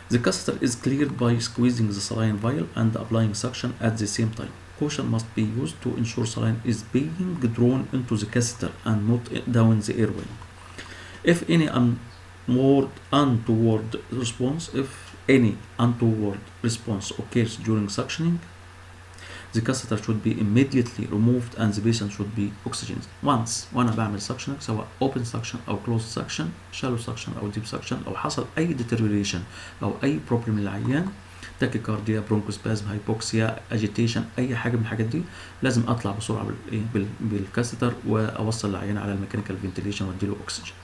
The catheter is cleared by squeezing the saline vial and applying suction at the same time. Caution must be used to ensure saline is being drawn into the catheter and not down the airway. If any untoward, untoward response, if any untoward response occurs during suctioning, the catheter should be immediately removed and the patient should be oxygenated. Once وانا بعمل suction سواء open suction او closed suction shallow suction او deep suction لو حصل اي deterioration او اي problem للعيان تاكيكارديا برونكوسبازم هايبوكسيا اجيتيشن اي حاجه من الحاجات دي لازم اطلع بسرعه بالايه بال- بالكاستر واوصل العيان على الميكانيكال فنتيليشن واديله اكسجين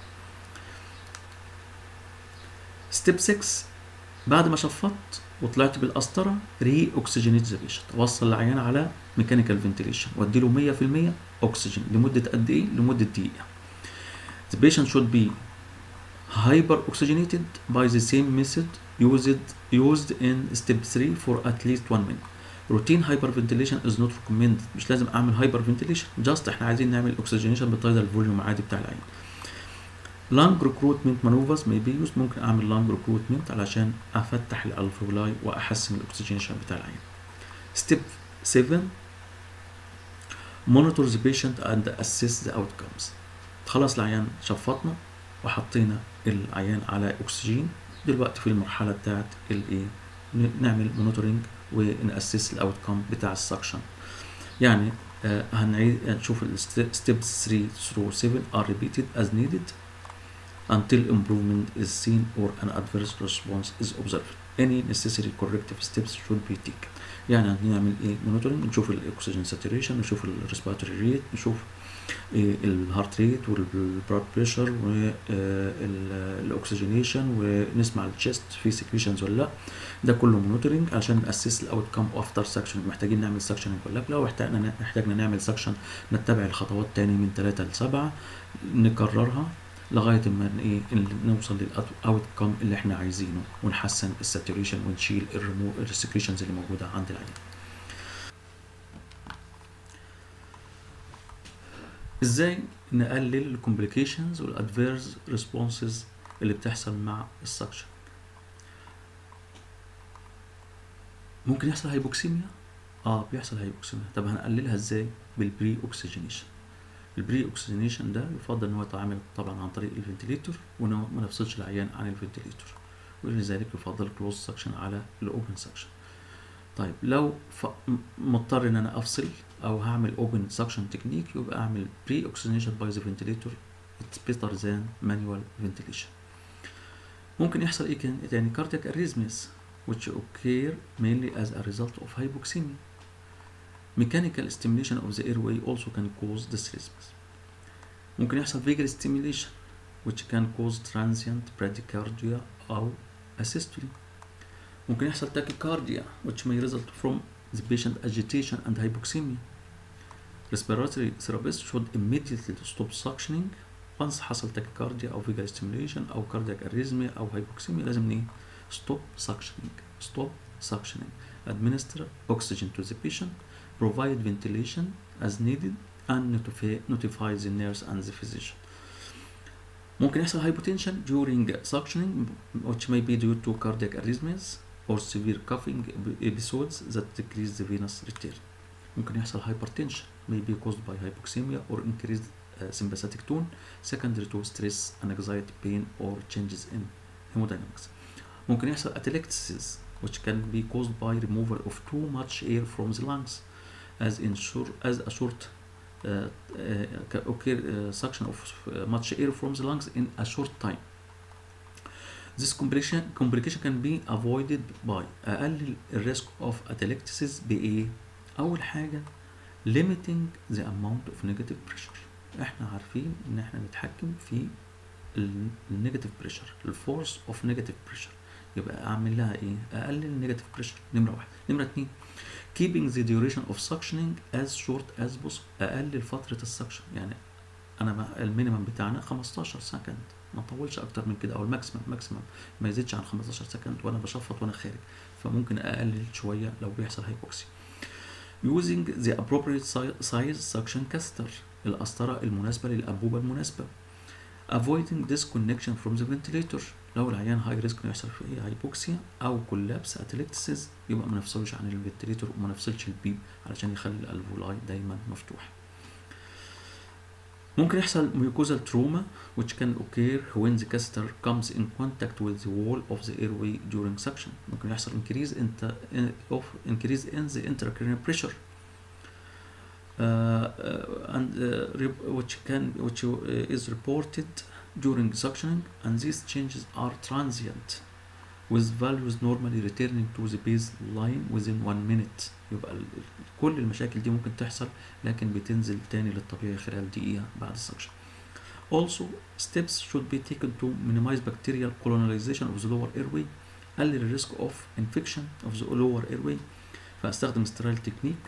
ستيب 6 بعد ما شفطت وطلعت بالقسطره ري اوكسجينيت ذا بيشنت اوصل العيان على ميكانيكال فنتيليشن واديله 100% اكسجين لمده قد ايه لمده دقيقه The patient should be hyper oxygenated by the same method used used in step 3 for at least 1 minute. Routine hyperventilation is not recommended مش لازم اعمل hyperventilation just احنا عايزين نعمل oxygenation بالطريقه الفوليوم عادي بتاع العين. lung recruitment maneuvers may be used ممكن اعمل lung recruitment علشان افتح الالفولاي واحسن الاكسجينيشن بتاع العين. Step 7 monitor the patient and assess the outcomes. خلاص العيان شفطنا وحطينا العيان على اكسجين دلوقتي في المرحله بتاعت الايه ن- نعمل مونيتورنج وناسس الاوت كم بتاع السكشن يعني آه هنعيد نشوف الستيبس 3 through 7 are repeated as needed until improvement is seen or an adverse response is observed any necessary corrective steps should be taken يعني هنعمل ايه مونيتورنج نشوف الاكسجين ساتوريشن نشوف الريسبيراتوري ريت نشوف الهارت ريت والبلاد بريشر والاكسجينيشن ونسمع التشيست في سكريشنز ولا لا ده كله مونيتورنج عشان ناسس الاوت كام افتر سكشن محتاجين نعمل سكشن ولا لا لو احتاجنا احتاجنا نعمل سكشن نتبع الخطوات تاني من 3 ل 7 نكررها لغايه ما ن- ايه ال- نوصل للاوت كام اللي احنا عايزينه ونحسن الساتوريشن ونشيل الريمو السكريشنز اللي موجوده عند العيان ازاي نقلل الكومبليكيشنز والادفيرس ريسبونسز اللي بتحصل مع السكشن ممكن يحصل هايبوكسيميا اه بيحصل هايبوكسيميا طب هنقللها ازاي بالبري اوكسجينيشن البري اوكسجينيشن ده يفضل ان هو يتعامل طبعا عن طريق الفنتليتور وما نفصلش العيان عن الفنتليتور ولذلك يفضل كلوز سكشن على الاوبن سكشن طيب لو ف... م- مضطر ان انا افصل او هعمل اوبن سكشن تكنيك يبقى اعمل بري اوكسجينيشن باي ذا فنتليتور اتس بيتر ذان مانوال فنتليشن ممكن يحصل ايه كان يعني كاردياك arrhythmias which occur mainly as a result of hypoxemia mechanical stimulation of the airway also can cause dysrhythmias ممكن يحصل vagal stimulation which can cause transient bradycardia أو asystole ممكن يحصل tachycardia which may result from the patient agitation and hypoxemia respiratory therapist should immediately stop suctioning once حصل tachycardia أو vagal stimulation أو cardiac arrhythmia أو hypoxemia لازم ايه stop suctioning stop suctioning administer oxygen to the patient provide ventilation as needed and notify, notify the nurse and the physician ممكن يحصل hypotension during suctioning which may be due to cardiac arrhythmias or severe coughing episodes that decrease the venous return ممكن يحصل hypertension may be caused by hypoxemia or increased uh, sympathetic tone secondary to stress anxiety pain or changes in hemodynamics ممكن يحصل atelectasis which can be caused by removal of too much air from the lungs as in short, as a short uh, uh, occur, uh, suction of uh, much air from the lungs in a short time. This complication, complication can be avoided by أقلل الريسك of atelectasis بإيه؟ أول حاجة limiting the amount of negative pressure. احنا عارفين ان احنا نتحكم في النيجاتيف بريشر الفورس اوف نيجاتيف بريشر يبقى اعمل لها ايه اقلل النيجاتيف بريشر نمره واحد نمره اتنين keeping the duration of suctioning as short as possible اقلل فتره السكشن يعني انا ما- المينيمم بتاعنا 15 سكند ما اطولش اكتر من كده او الماكسيمم ماكسيمم ما يزيدش عن 15 سكند وانا بشفط وانا خارج فممكن اقلل شويه لو بيحصل هايبوكسي using the appropriate si- size suction catheter القسطره المناسبه للانبوبه المناسبه avoiding disconnection from the ventilator لو العيان هاي ريسك انه يحصل فيه هايبوكسيا او كولابس اتلكتسيس يبقى ما نفصلش عن الفنتليتور وما نفصلش البيب علشان يخلي الالفولاي دايما مفتوح ممكن يحصل mucosal trauma which can occur when the catheter comes in contact with the wall of the airway during suction ممكن يحصل increase in of increase in the intracranial pressure uh, uh, and uh, rep- which can which uh, is reported during suctioning and these changes are transient with values normally returning to the baseline within one minute يبقى ال- كل المشاكل دي ممكن تحصل لكن بتنزل تاني للطبيعي خلال دقيقة بعد السكشن Also, steps should be taken to minimize bacterial colonization of the lower airway قلل الريسك of infection of the lower airway فاستخدم sterile technique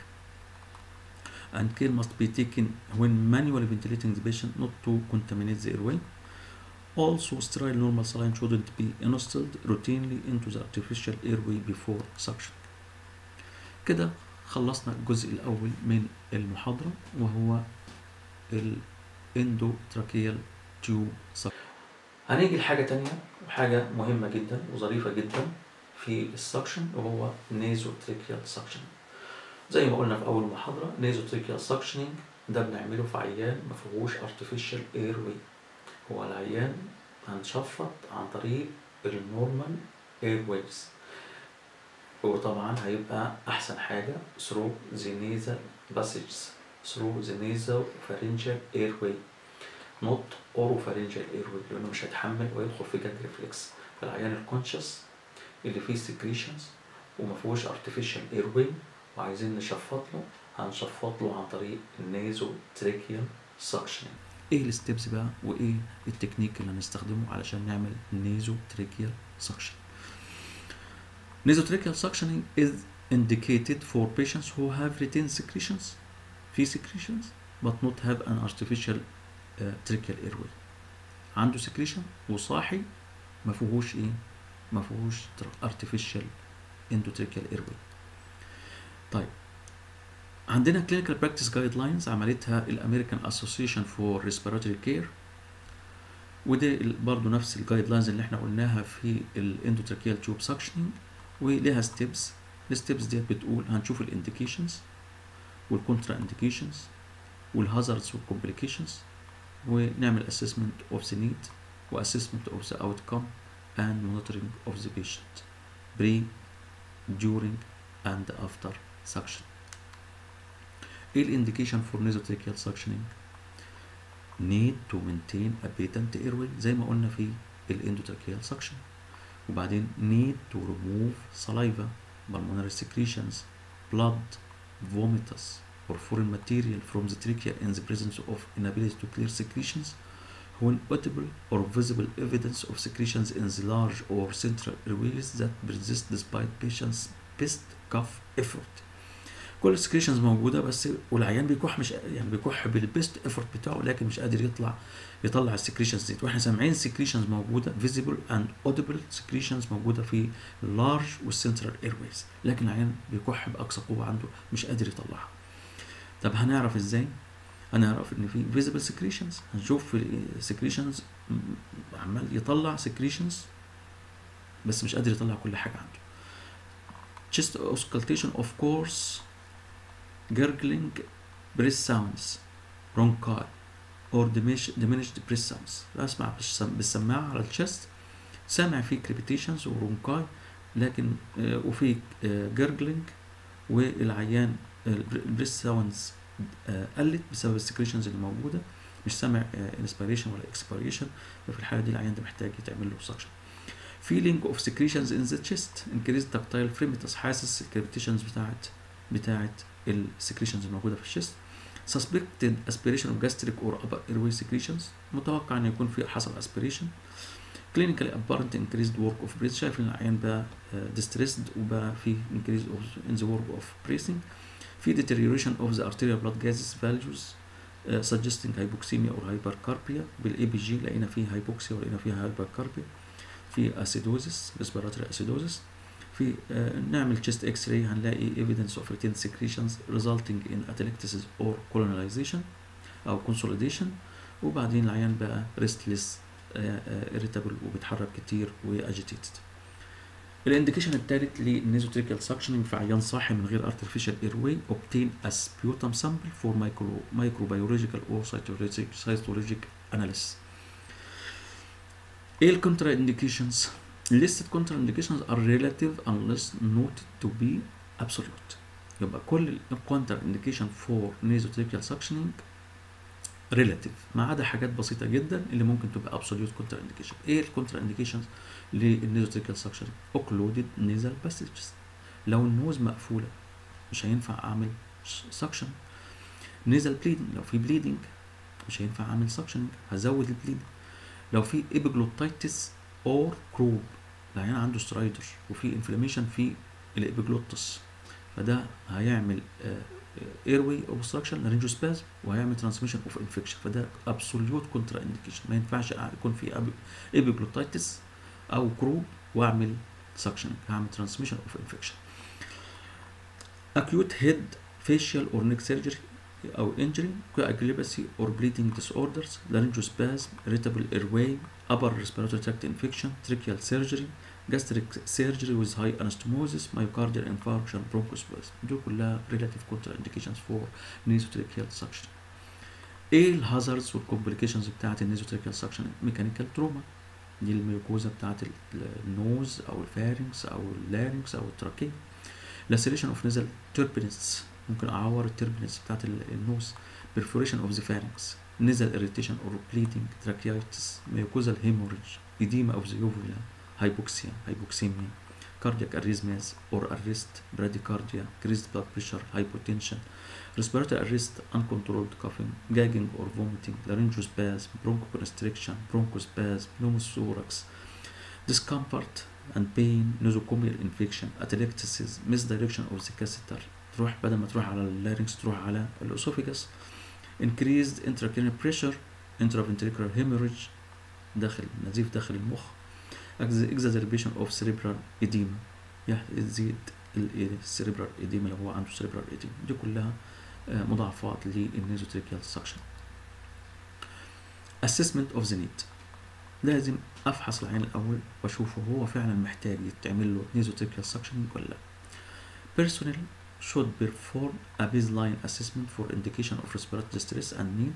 and care must be taken when manually ventilating the patient not to contaminate the airway Also, sterile normal saline shouldn't be installed routinely into the artificial airway before suction. كده خلصنا الجزء الأول من المحاضرة وهو الاندوتراكيال تيوب suction. هنيجي لحاجة تانية وحاجة مهمة جدا وظريفة جدا في السكشن وهو نيزوتريكيال سكشن زي ما قلنا في أول محاضرة نيزوتريكيال سكشننج ده بنعمله في عيان ما فيهوش artificial airway هو العيان هنشفط عن طريق النورمال airways وطبعا هيبقى أحسن حاجة through the nasal passages through the nasal pharyngeal airway not oropharyngeal airway لأنه مش هيتحمل ويدخل في جنج ريفلكس فالعيان الكونشس اللي فيه secretions وما فيهوش artificial airway وعايزين نشفط له هنشفط له عن طريق النيزو تريكيال suctioning ايه الستبس بقى وايه التكنيك اللي هنستخدمه علشان نعمل نيزو تريكيال سكشن نيزو تريكيال suctioning is indicated for patients who have retained secretions في secretions but not have an artificial uh, tracheal airway عنده secretion وصاحي ما فيهوش ايه ما فيهوش tr- artificial endotracheal airway طيب عندنا clinical practice guidelines عملتها الامريكان اسوسيشن فور ريسبيراتوري كير وده ال- برضو نفس الجايد لاينز اللي احنا قلناها في الاندوتراكيال تيوب سكشننج وليها ستيبس الستيبس ديت بتقول هنشوف الانديكيشنز والكونترا انديكيشنز والهازاردز والكومبليكيشنز ونعمل assessment of the need وassessment of the outcome and monitoring of the patient pre during and after suction ايه الانديكيشن فور نيزوتريكيال سكشننج need to maintain a patent airway زي ما قلنا في الاندوتراكيال سكشن وبعدين need to remove saliva pulmonary secretions blood vomitus or foreign material from the trachea in the presence of inability to clear secretions when audible or visible evidence of secretions in the large or central airways that persist despite patient's best cough effort كل السكريشنز موجوده بس والعيان بيكح مش يعني بيكح بالبيست ايفورت بتاعه لكن مش قادر يطلع يطلع السكريشنز دي واحنا سامعين سكريشنز موجوده فيزيبل اند اوديبل سكريشنز موجوده في اللارج والسنترال ايرويز لكن العيان بيكح باقصى قوه عنده مش قادر يطلعها طب هنعرف ازاي هنعرف ان في فيزيبل سكريشنز هنشوف في سكريشنز عمال يطلع سكريشنز بس مش قادر يطلع كل حاجه عنده chest auscultation of course gurgling breath sounds bronchi or diminished, diminished breath sounds اسمع بالسم- بالسماعه على الشست سامع فيه crepitations وبرونكاي لكن آه، وفي جرجلينج والعيان البريث ساوندز قلت بسبب السكريشنز اللي موجوده مش سامع انسبيريشن ولا اكسبيريشن ففي الحاله دي العيان ده محتاج يتعمل له سكشن feeling of secretions in the chest increased tactile fremitus حاسس الكريبتيشنز بتاعت بتاعت السكريشنز الموجوده في الشست suspected aspiration of gastric or upper airway secretions متوقع ان يكون في حصل aspiration clinically apparent increased work of breath شايف ان العيان بقى uh, distressed وبقى في increase of in the work of breathing في deterioration of the arterial blood gases values uh, suggesting hypoxemia or hypercarpia بالاي بي جي لقينا فيه hypoxia ولقينا فيه hypercarpia في اسيدوزس ريسبيراتوري اسيدوزس في آه، نعمل تشيست اكس راي هنلاقي evidence of retained secretions resulting in atelectasis or colonization او consolidation وبعدين العيان بقى restless irritable وبيتحرك كتير واجيتيتد الانديكيشن الثالث للنيزوتريكال سكشننج في عيان صاحي من غير artificial airway obtain a sputum sample for micro microbiological or cytologic cytologic analysis ايه الكونترا انديكيشنز listed contra indications are relative unless noted to be absolute يبقى كل الكونتر انديكيشن فور nasopharyngeal suctioning relative ما عدا حاجات بسيطه جدا اللي ممكن تبقى absolute كونتر انديكيشن ايه الكونتر انديكيشنز للنيزوتريكال سكشن اوكلودد نيزل باسجز لو النوز مقفوله مش هينفع اعمل سكشن نيزل بليدنج لو في بليدنج مش هينفع اعمل سكشن هزود البليدنج لو في ايبيجلوتايتس اور كروب العيان عنده سترايدر وفي انفلاميشن في الابيجلوتس فده هيعمل ايروي اوبستراكشن لارنجوسبازم وهيعمل ترانسميشن اوف انفكشن فده ابسوليوت كونترا انديكيشن ما ينفعش يكون في ايبيجلوتايتس او كروب واعمل سكشن هعمل ترانسميشن اوف انفكشن acute head facial or neck surgery او injury coagulopathy or bleeding disorders laryngospasm irritable airway upper respiratory tract infection tracheal surgery gastric surgery with high anastomosis myocardial infarction bronchospasm دي كلها relative contraindications for nasotracheal suction ايه الهازاردز والكومبليكيشنز بتاعت النيزوتريكال سكشن ميكانيكال تروما دي الميوكوزا بتاعت النوز او الفارنكس او اللارنكس او التراكيه لاسيليشن اوف نزل تربينس ممكن اعور التربينس بتاعت النوز perforation of the pharynx nasal irritation or bleeding tracheitis mucosal hemorrhage edema of the uvula hypoxia hypoxemia cardiac arrhythmias or arrest bradycardia increased blood pressure hypotension respiratory arrest uncontrolled coughing gagging or vomiting laryngospasm bronchoconstriction bronchospasm pneumothorax discomfort and pain nosocomial infection atelectasis misdirection of the catheter تروح بدل ما تروح على اللارynx تروح على الاسوفيجاس increased intracranial pressure intraventricular hemorrhage داخل نزيف داخل المخ exacerbation of cerebral edema يزيد السيريبرال edema لو هو عنده cerebral edema دي كلها مضاعفات للنيزوتريكيال سكشن assessment of the need لازم افحص العين الاول واشوفه هو فعلا محتاج يتعمل له نيزوتريكيال سكشن ولا لا personnel should perform a baseline assessment for indication of respiratory distress and need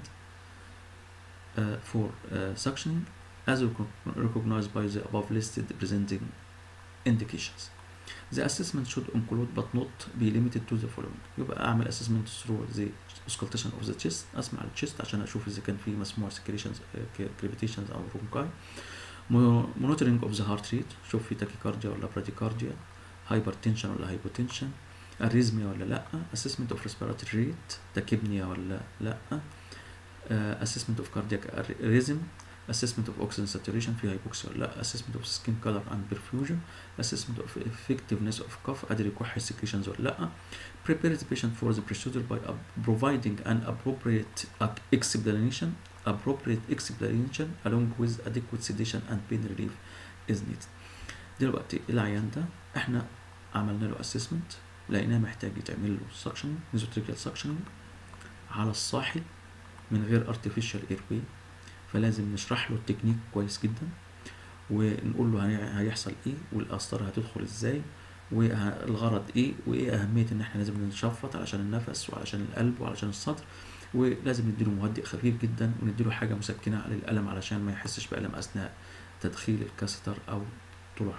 uh, for uh, suctioning as recognized by the above listed presenting indications. The assessment should include but not be limited to the following يبقى أعمل assessment through the auscultation of the chest أسمع الchest عشان أشوف إذا كان في مسموع secretions crepitations أو bronchi monitoring of the heart rate شوف في tachycardia ولا bradycardia hypertension ولا hypotension arrhythmia ولا لا assessment of respiratory rate تكبنيا ولا لا uh, assessment of cardiac rhythm assessment of oxygen saturation في hypoxia ولا لا assessment of skin color and perfusion assessment of effectiveness of cough قادر يكح secretions ولا لا prepare the patient for the procedure by providing an appropriate explanation appropriate explanation along with adequate sedation and pain relief is needed دلوقتي العيان ده احنا عملنا له assessment لقيناه محتاج يتعمل له suctioning mesotracheal suctioning على الصاحي من غير artificial airway فلازم نشرح له التكنيك كويس جدا ونقول له هيحصل ايه والقسطرة هتدخل ازاي والغرض ايه وايه اهمية ان احنا لازم نشفط علشان النفس وعلشان القلب وعلشان الصدر ولازم نديله مهدئ خفيف جدا ونديله حاجة مسكنة على الألم علشان ما يحسش بألم أثناء تدخيل الكاستر أو طلوع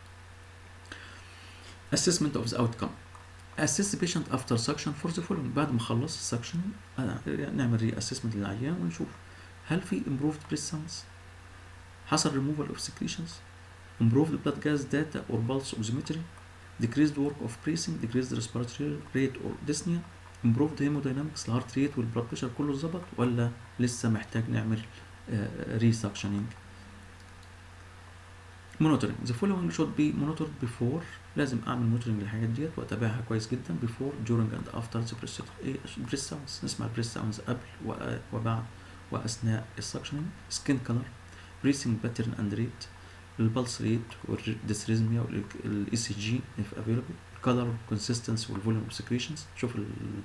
assessment of the outcome assess the patient after suction for the following بعد ما خلص السكشن نعمل ري assessment للعيان ونشوف هل في improved breath sounds حصل removal of secretions improved blood gas data or pulse oximetry decreased work of breathing decreased respiratory rate or dyspnea improved hemodynamics الهارت ريت والبلاد بريشر كله ظبط ولا لسه محتاج نعمل ري سكشننج monitoring the following should be monitored before لازم اعمل monitoring للحاجات ديت واتابعها كويس جدا before during and after the procedure ايه breath sounds نسمع breath sounds قبل وبعد واثناء السكشننج skin color breathing pattern and rate البلس ريت والديسريزميا والاي سي جي if available color consistency والفوليوم اوف secretions شوف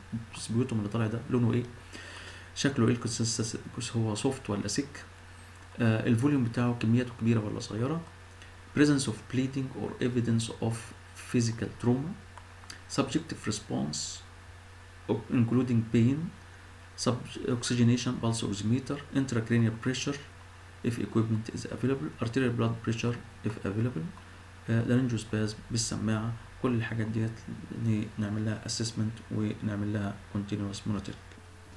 السبيوتوم اللي طالع ده لونه ايه شكله ايه الكونسستنسي هو سوفت ولا سيك آه الفوليوم بتاعه كمياته كبيره ولا صغيره presence of bleeding or evidence of physical trauma subjective response o- including pain sub- oxygenation pulse oximeter intracranial pressure if equipment is available arterial blood pressure if available لارنجوسباز بالسماعة كل الحاجات ديت ن- نعمل لها assessment ونعمل لها continuous monitoring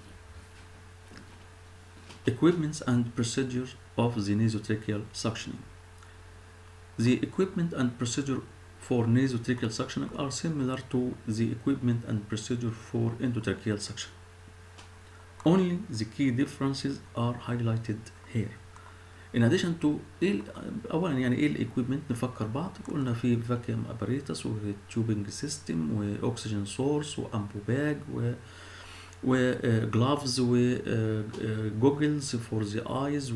equipments and procedures of the nasotracheal suctioning the equipment and procedure for nasotracheal suctioning are similar to the equipment and procedure for endotracheal suction only the key differences are highlighted here in addition to ايه ال- اولا يعني ايه الايكويبمنت نفكر بعض قلنا في فاكيوم اباريتس وتيوبنج سيستم واكسجين سورس وامبوباج و وجلافز وجوجلز فور ذا ايز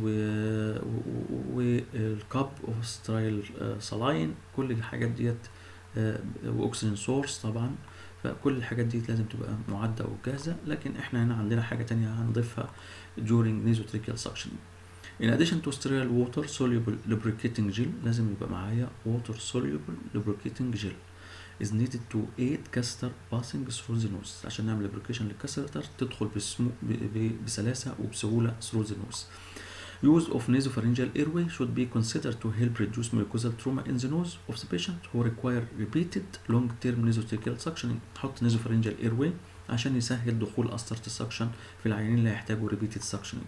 والكاب اوف سترايل سلاين كل الحاجات ديت آه، واكسجين سورس طبعا فكل الحاجات دي لازم تبقى معدة وجاهزة لكن احنا هنا عندنا حاجة تانية هنضيفها during nasotracheal suction In addition to sterile water soluble lubricating gel لازم يبقى معايا water soluble lubricating gel is needed to aid catheter passing through the nose عشان نعمل lubrication للكاستر تدخل بسمو ب- ب- بسلاسة وبسهولة through the nose. Use of nasopharyngeal airway should be considered to help reduce mucosal trauma in the nose of the patient who require repeated long-term nasotracheal suctioning. نحط nasopharyngeal airway عشان يسهل دخول قسطرة السكشن في العيانين اللي هيحتاجوا repeated suctioning.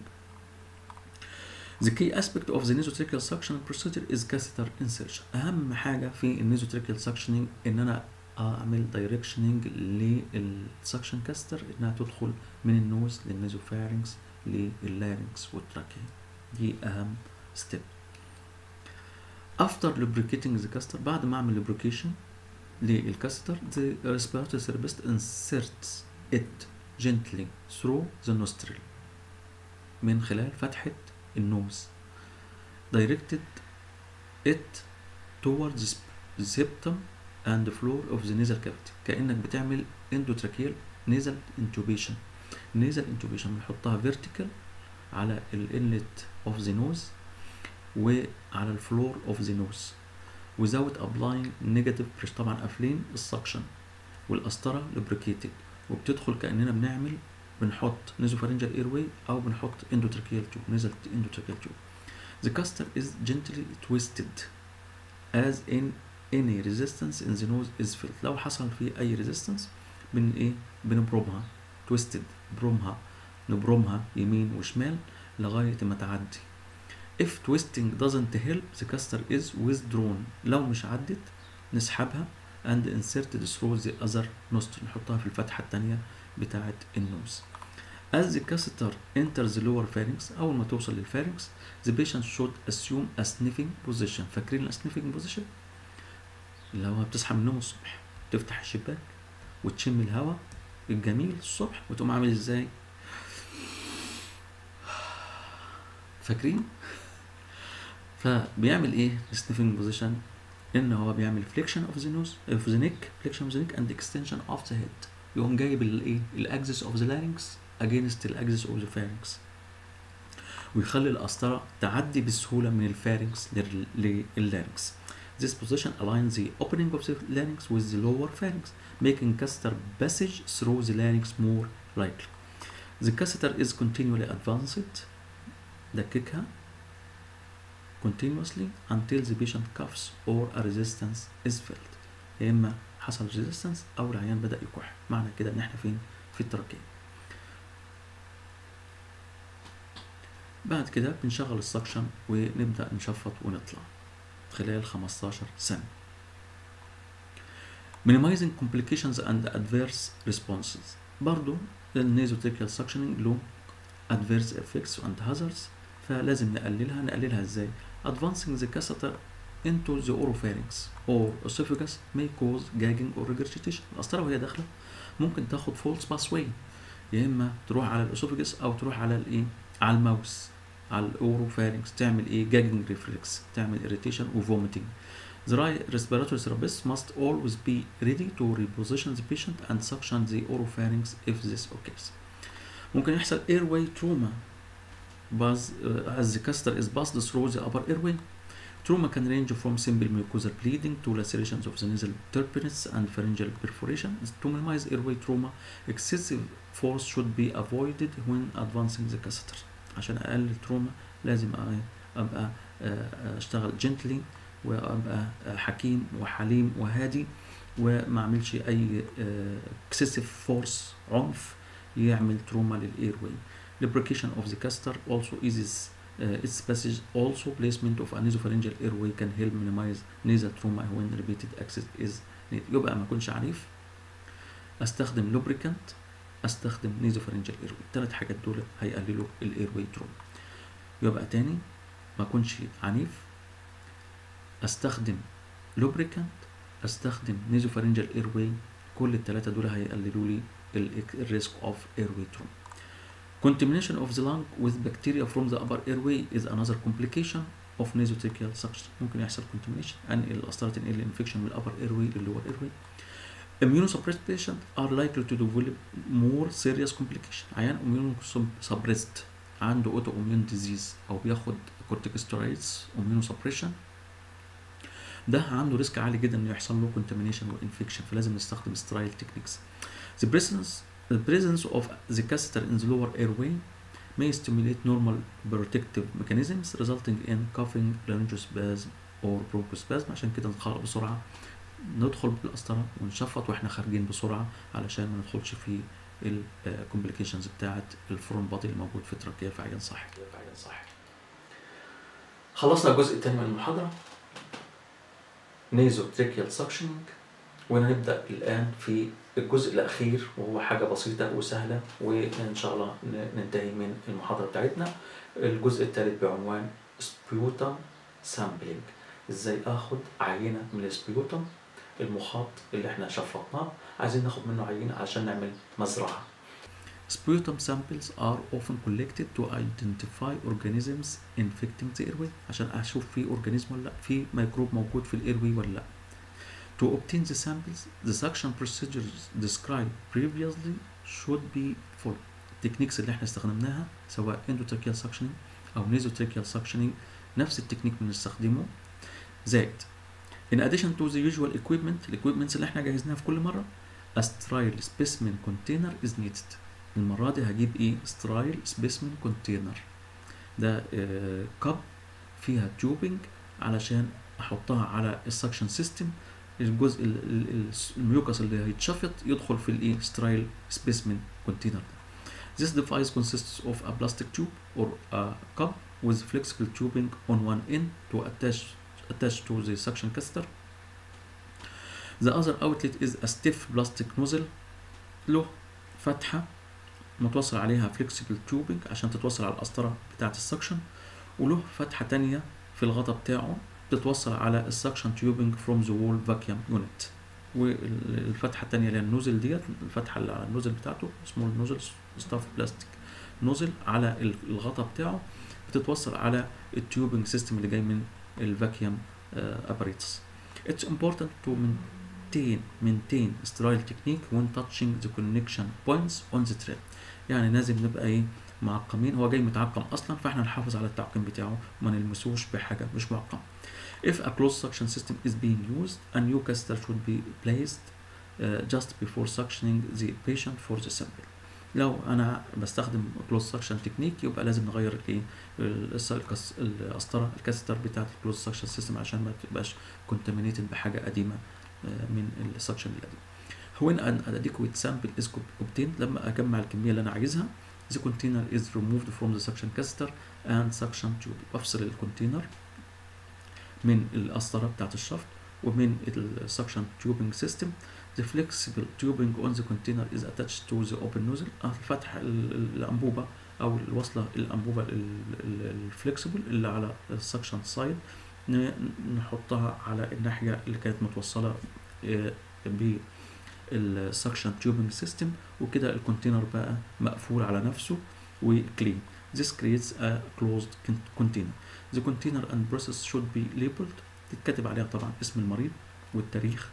The key aspect of the nasotracheal suction procedure is catheter insertion. أهم حاجة في النيزوتريكال suctioning إن أنا أعمل directioning للسكشن كاستر إنها تدخل من النوز للنيزوفارynx لللارynx والتراكيا. دي أهم step. After lubricating the caster بعد ما أعمل lubrication للكاستر the respiratory therapist inserts it gently through the nostril من خلال فتحة النوز directed it towards the septum and the floor of the nasal cavity كأنك بتعمل endotracheal nasal intubation nasal intubation بنحطها vertical على ال inlet of the nose وعلى الفلور of the nose without applying negative pressure طبعا قافلين السكشن والقسطرة lubricated وبتدخل كأننا بنعمل بنحط nasopharyngeal airway أو بنحط endotracheal tube nasal endotracheal tube the caster is gently twisted as in any resistance in the nose is felt لو حصل فيه أي resistance بن إيه بنبرمها twisted برومها نبرمها يمين وشمال لغاية ما تعدي if twisting doesn't help the caster is withdrawn لو مش عدت نسحبها and inserted through the other nostril نحطها في الفتحة التانية بتاعة النوز as the catheter enters the lower pharynx أول ما توصل للفارنكس the patient should assume a sniffing position فاكرين ال sniffing position اللي هو بتصحى من النوم الصبح تفتح الشباك وتشم الهواء الجميل الصبح وتقوم عامل ازاي فاكرين فبيعمل ايه السنيفنج بوزيشن ان هو بيعمل فليكشن اوف ذا نوز اوف ذا نيك فليكشن اوف ذا نيك اند اكستنشن اوف ذا هيد يقوم جايب الايه الاكسس اوف ذا لارynx اجينست الاكسس اوف ذا فارنكس ويخلي القسطره تعدي بسهوله من الفارنكس لللارynx This position aligns the opening of the larynx with the lower pharynx, making catheter passage through the larynx more likely. The catheter is continually advanced, دككها continuously until the patient coughs or a resistance is felt. يا إما حصل resistance أو العيان بدأ يكح، معنى كده إن إحنا فين؟ في التراكية. بعد كده بنشغل السكشن ونبدأ نشفط ونطلع. خلال 15 سنة. Minimizing complications and adverse responses. برضو النيزوتريكال suctioning له adverse effects and hazards فلازم نقللها نقللها ازاي؟ Advancing the catheter into the oropharynx or esophagus may cause gagging or regurgitation. القسطرة وهي داخلة ممكن تاخد false pathway يا إما تروح على الأسوفجس أو تروح على الإيه؟ على الماوس على الاوروفارynx تعمل ايه gagging reflex تعمل irritation و vomiting The right respiratory therapist must always be ready to reposition the patient and suction the oropharynx if this occurs. ممكن يحصل airway trauma buzz uh, as the catheter is passed through the upper airway. Trauma can range from simple mucosal bleeding to lacerations of the nasal turbinates and pharyngeal perforation. To minimize airway trauma, excessive force should be avoided when advancing the catheter. عشان أقلل تروما لازم أ- أبقى آه، أشتغل gently وأبقى آه، حكيم وحليم وهادي وما أعملش أي آه، excessive force عنف يعمل تروما للإيرواي. Lubrication of the catheter also eases uh, its passage. Also, placement of a nasopharyngeal airway can help minimize nasal trauma when repeated access is needed. يبقى ما أكونش عنيف أستخدم lubricant أستخدم nasopharyngeal airway. الثلاث حاجات دول هيقللوا الايرواي تروما. يبقى تاني ما أكونش عنيف أستخدم lubricant أستخدم nasopharyngeal airway كل الثلاثة دول هيقللوا لي الريسك اوف airway trauma. Contamination of the lung with bacteria from the upper airway is another complication of nasotracheal suction. ممكن يحصل contamination انقل القسطرة تنقل الانفكشن من الابر airway للور airway. Immunosuppressed patients are likely to develop more serious complication. عيان immunosuppressed عنده اوتو immune disease او بياخد corticosteroids immunosuppression ده عنده ريسك عالي جدا انه يحصل له contamination وانفكشن فلازم نستخدم sterile techniques. The presence The presence of the catheter in the lower airway may stimulate normal protective mechanisms resulting in coughing, laryngospasm or bronchospasm عشان كده نتخلق بسرعة ندخل بالقسطرة ونشفط واحنا خارجين بسرعة علشان ما ندخلش في الكومبليكيشنز بتاعة الفرون بادي اللي موجود في التراكية في عيان صحي. في عيان صحي. خلصنا الجزء الثاني من المحاضرة nasopharyngeal suctioning ونبدأ الآن في الجزء الأخير وهو حاجة بسيطة وسهلة وإن شاء الله ن- ننتهي من المحاضرة بتاعتنا الجزء الثالث بعنوان سبيوتم سامبلينج إزاي آخد عينة من السبيوتم المخاط اللي احنا شفطناه عايزين ناخد منه عينة عشان نعمل مزرعة Sputum samples are often collected to identify organisms infecting the airway عشان أشوف في organism ولا لأ في ميكروب موجود في الايروي ولا لأ. To obtain the samples, the suction procedures described previously should be followed. التكنيكس اللي احنا استخدمناها سواء endotracheal suctioning أو nasotracheal suctioning نفس التكنيك بنستخدمه زائد In addition to the usual equipment, equipments اللي احنا جهزناها في كل مرة, a sterile specimen container is needed. المرة دي هجيب ايه؟ sterile specimen container. ده آه كب فيها تيوبنج علشان احطها على السكشن سيستم الجزء ال- ال- ال- الميوكس اللي هيتشفط يدخل في الايه سترايل سبيسمن كونتينر This device consists of a plastic tube or a cup with flexible tubing on one end to attach attach to the suction catheter. The other outlet is a stiff plastic nozzle له فتحة متوصل عليها flexible tubing عشان تتوصل على القسطرة بتاعة السكشن وله فتحة تانية في الغطا بتاعه بتتوصل على السكشن تيوبنج فروم ذا وول فاكيوم يونت والفتحه الثانيه اللي هي النوزل ديت الفتحه اللي على النوزل بتاعته سمول نوزل ستاف بلاستيك نوزل على ال- الغطا بتاعه بتتوصل على التيوبنج سيستم اللي جاي من الفاكيوم اباريتس It's important to maintain maintain sterile technique when touching the connection points on the trap يعني لازم نبقى ايه معقمين هو جاي متعقم اصلا فاحنا نحافظ على التعقيم بتاعه وما نلمسوش بحاجه مش معقم If a closed suction system is being used, a new catheter should be placed uh, just before suctioning the patient for the sample. لو انا بستخدم closed suction technique يبقى لازم نغير الايه الس- الكس- القسطره الكاستر بتاعت الكلوز سكشن سيستم عشان ما تبقاش contaminated بحاجه قديمه آه، من السكشن القديم. When an adequate sample is obtained لما اجمع الكميه اللي انا عايزها the container is removed from the suction catheter and suction tube بفصل الكونتينر من القسطرة بتاعت الشفط ومن السكشن تيوبنج سيستم The flexible tubing on the container is attached to the open nozzle آه، فتح ال- ال- الأنبوبة أو الوصلة الأنبوبة الفليكسبل اللي على السكشن سايد نحطها على الناحية اللي كانت متوصلة آه، بالسكشن تيوبنج سيستم وكده الكونتينر بقى مقفول على نفسه وكلين This creates a closed con- container The container and process should be labeled تتكتب عليها طبعا اسم المريض والتاريخ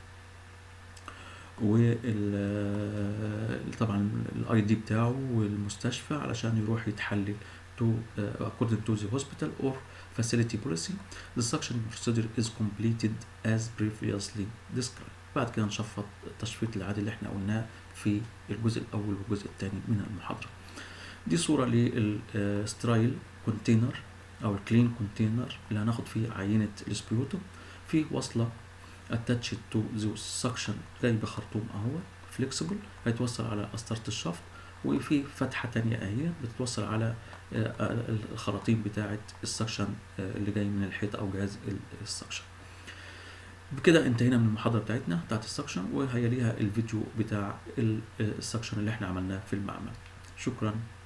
وال طبعا الاي دي بتاعه والمستشفى علشان يروح يتحلل to uh, according to the hospital or facility policy the suction procedure is completed as previously described بعد كده نشفط التشفيط العادي اللي احنا قلناه في الجزء الاول والجزء الثاني من المحاضره دي صوره للسترايل كونتينر او الكلين كونتينر اللي هناخد فيه عينه السبيوتوم في وصله اتاتشد تو ذو سكشن جاي بخرطوم اهو فليكسبل هيتوصل على قسطره الشفط وفي فتحه تانية اهي بتتوصل على الخراطيم بتاعه السكشن اللي جاي من الحيط او جهاز السكشن بكده انتهينا من المحاضره بتاعتنا بتاعت السكشن وهيليها الفيديو بتاع السكشن اللي احنا عملناه في المعمل شكرا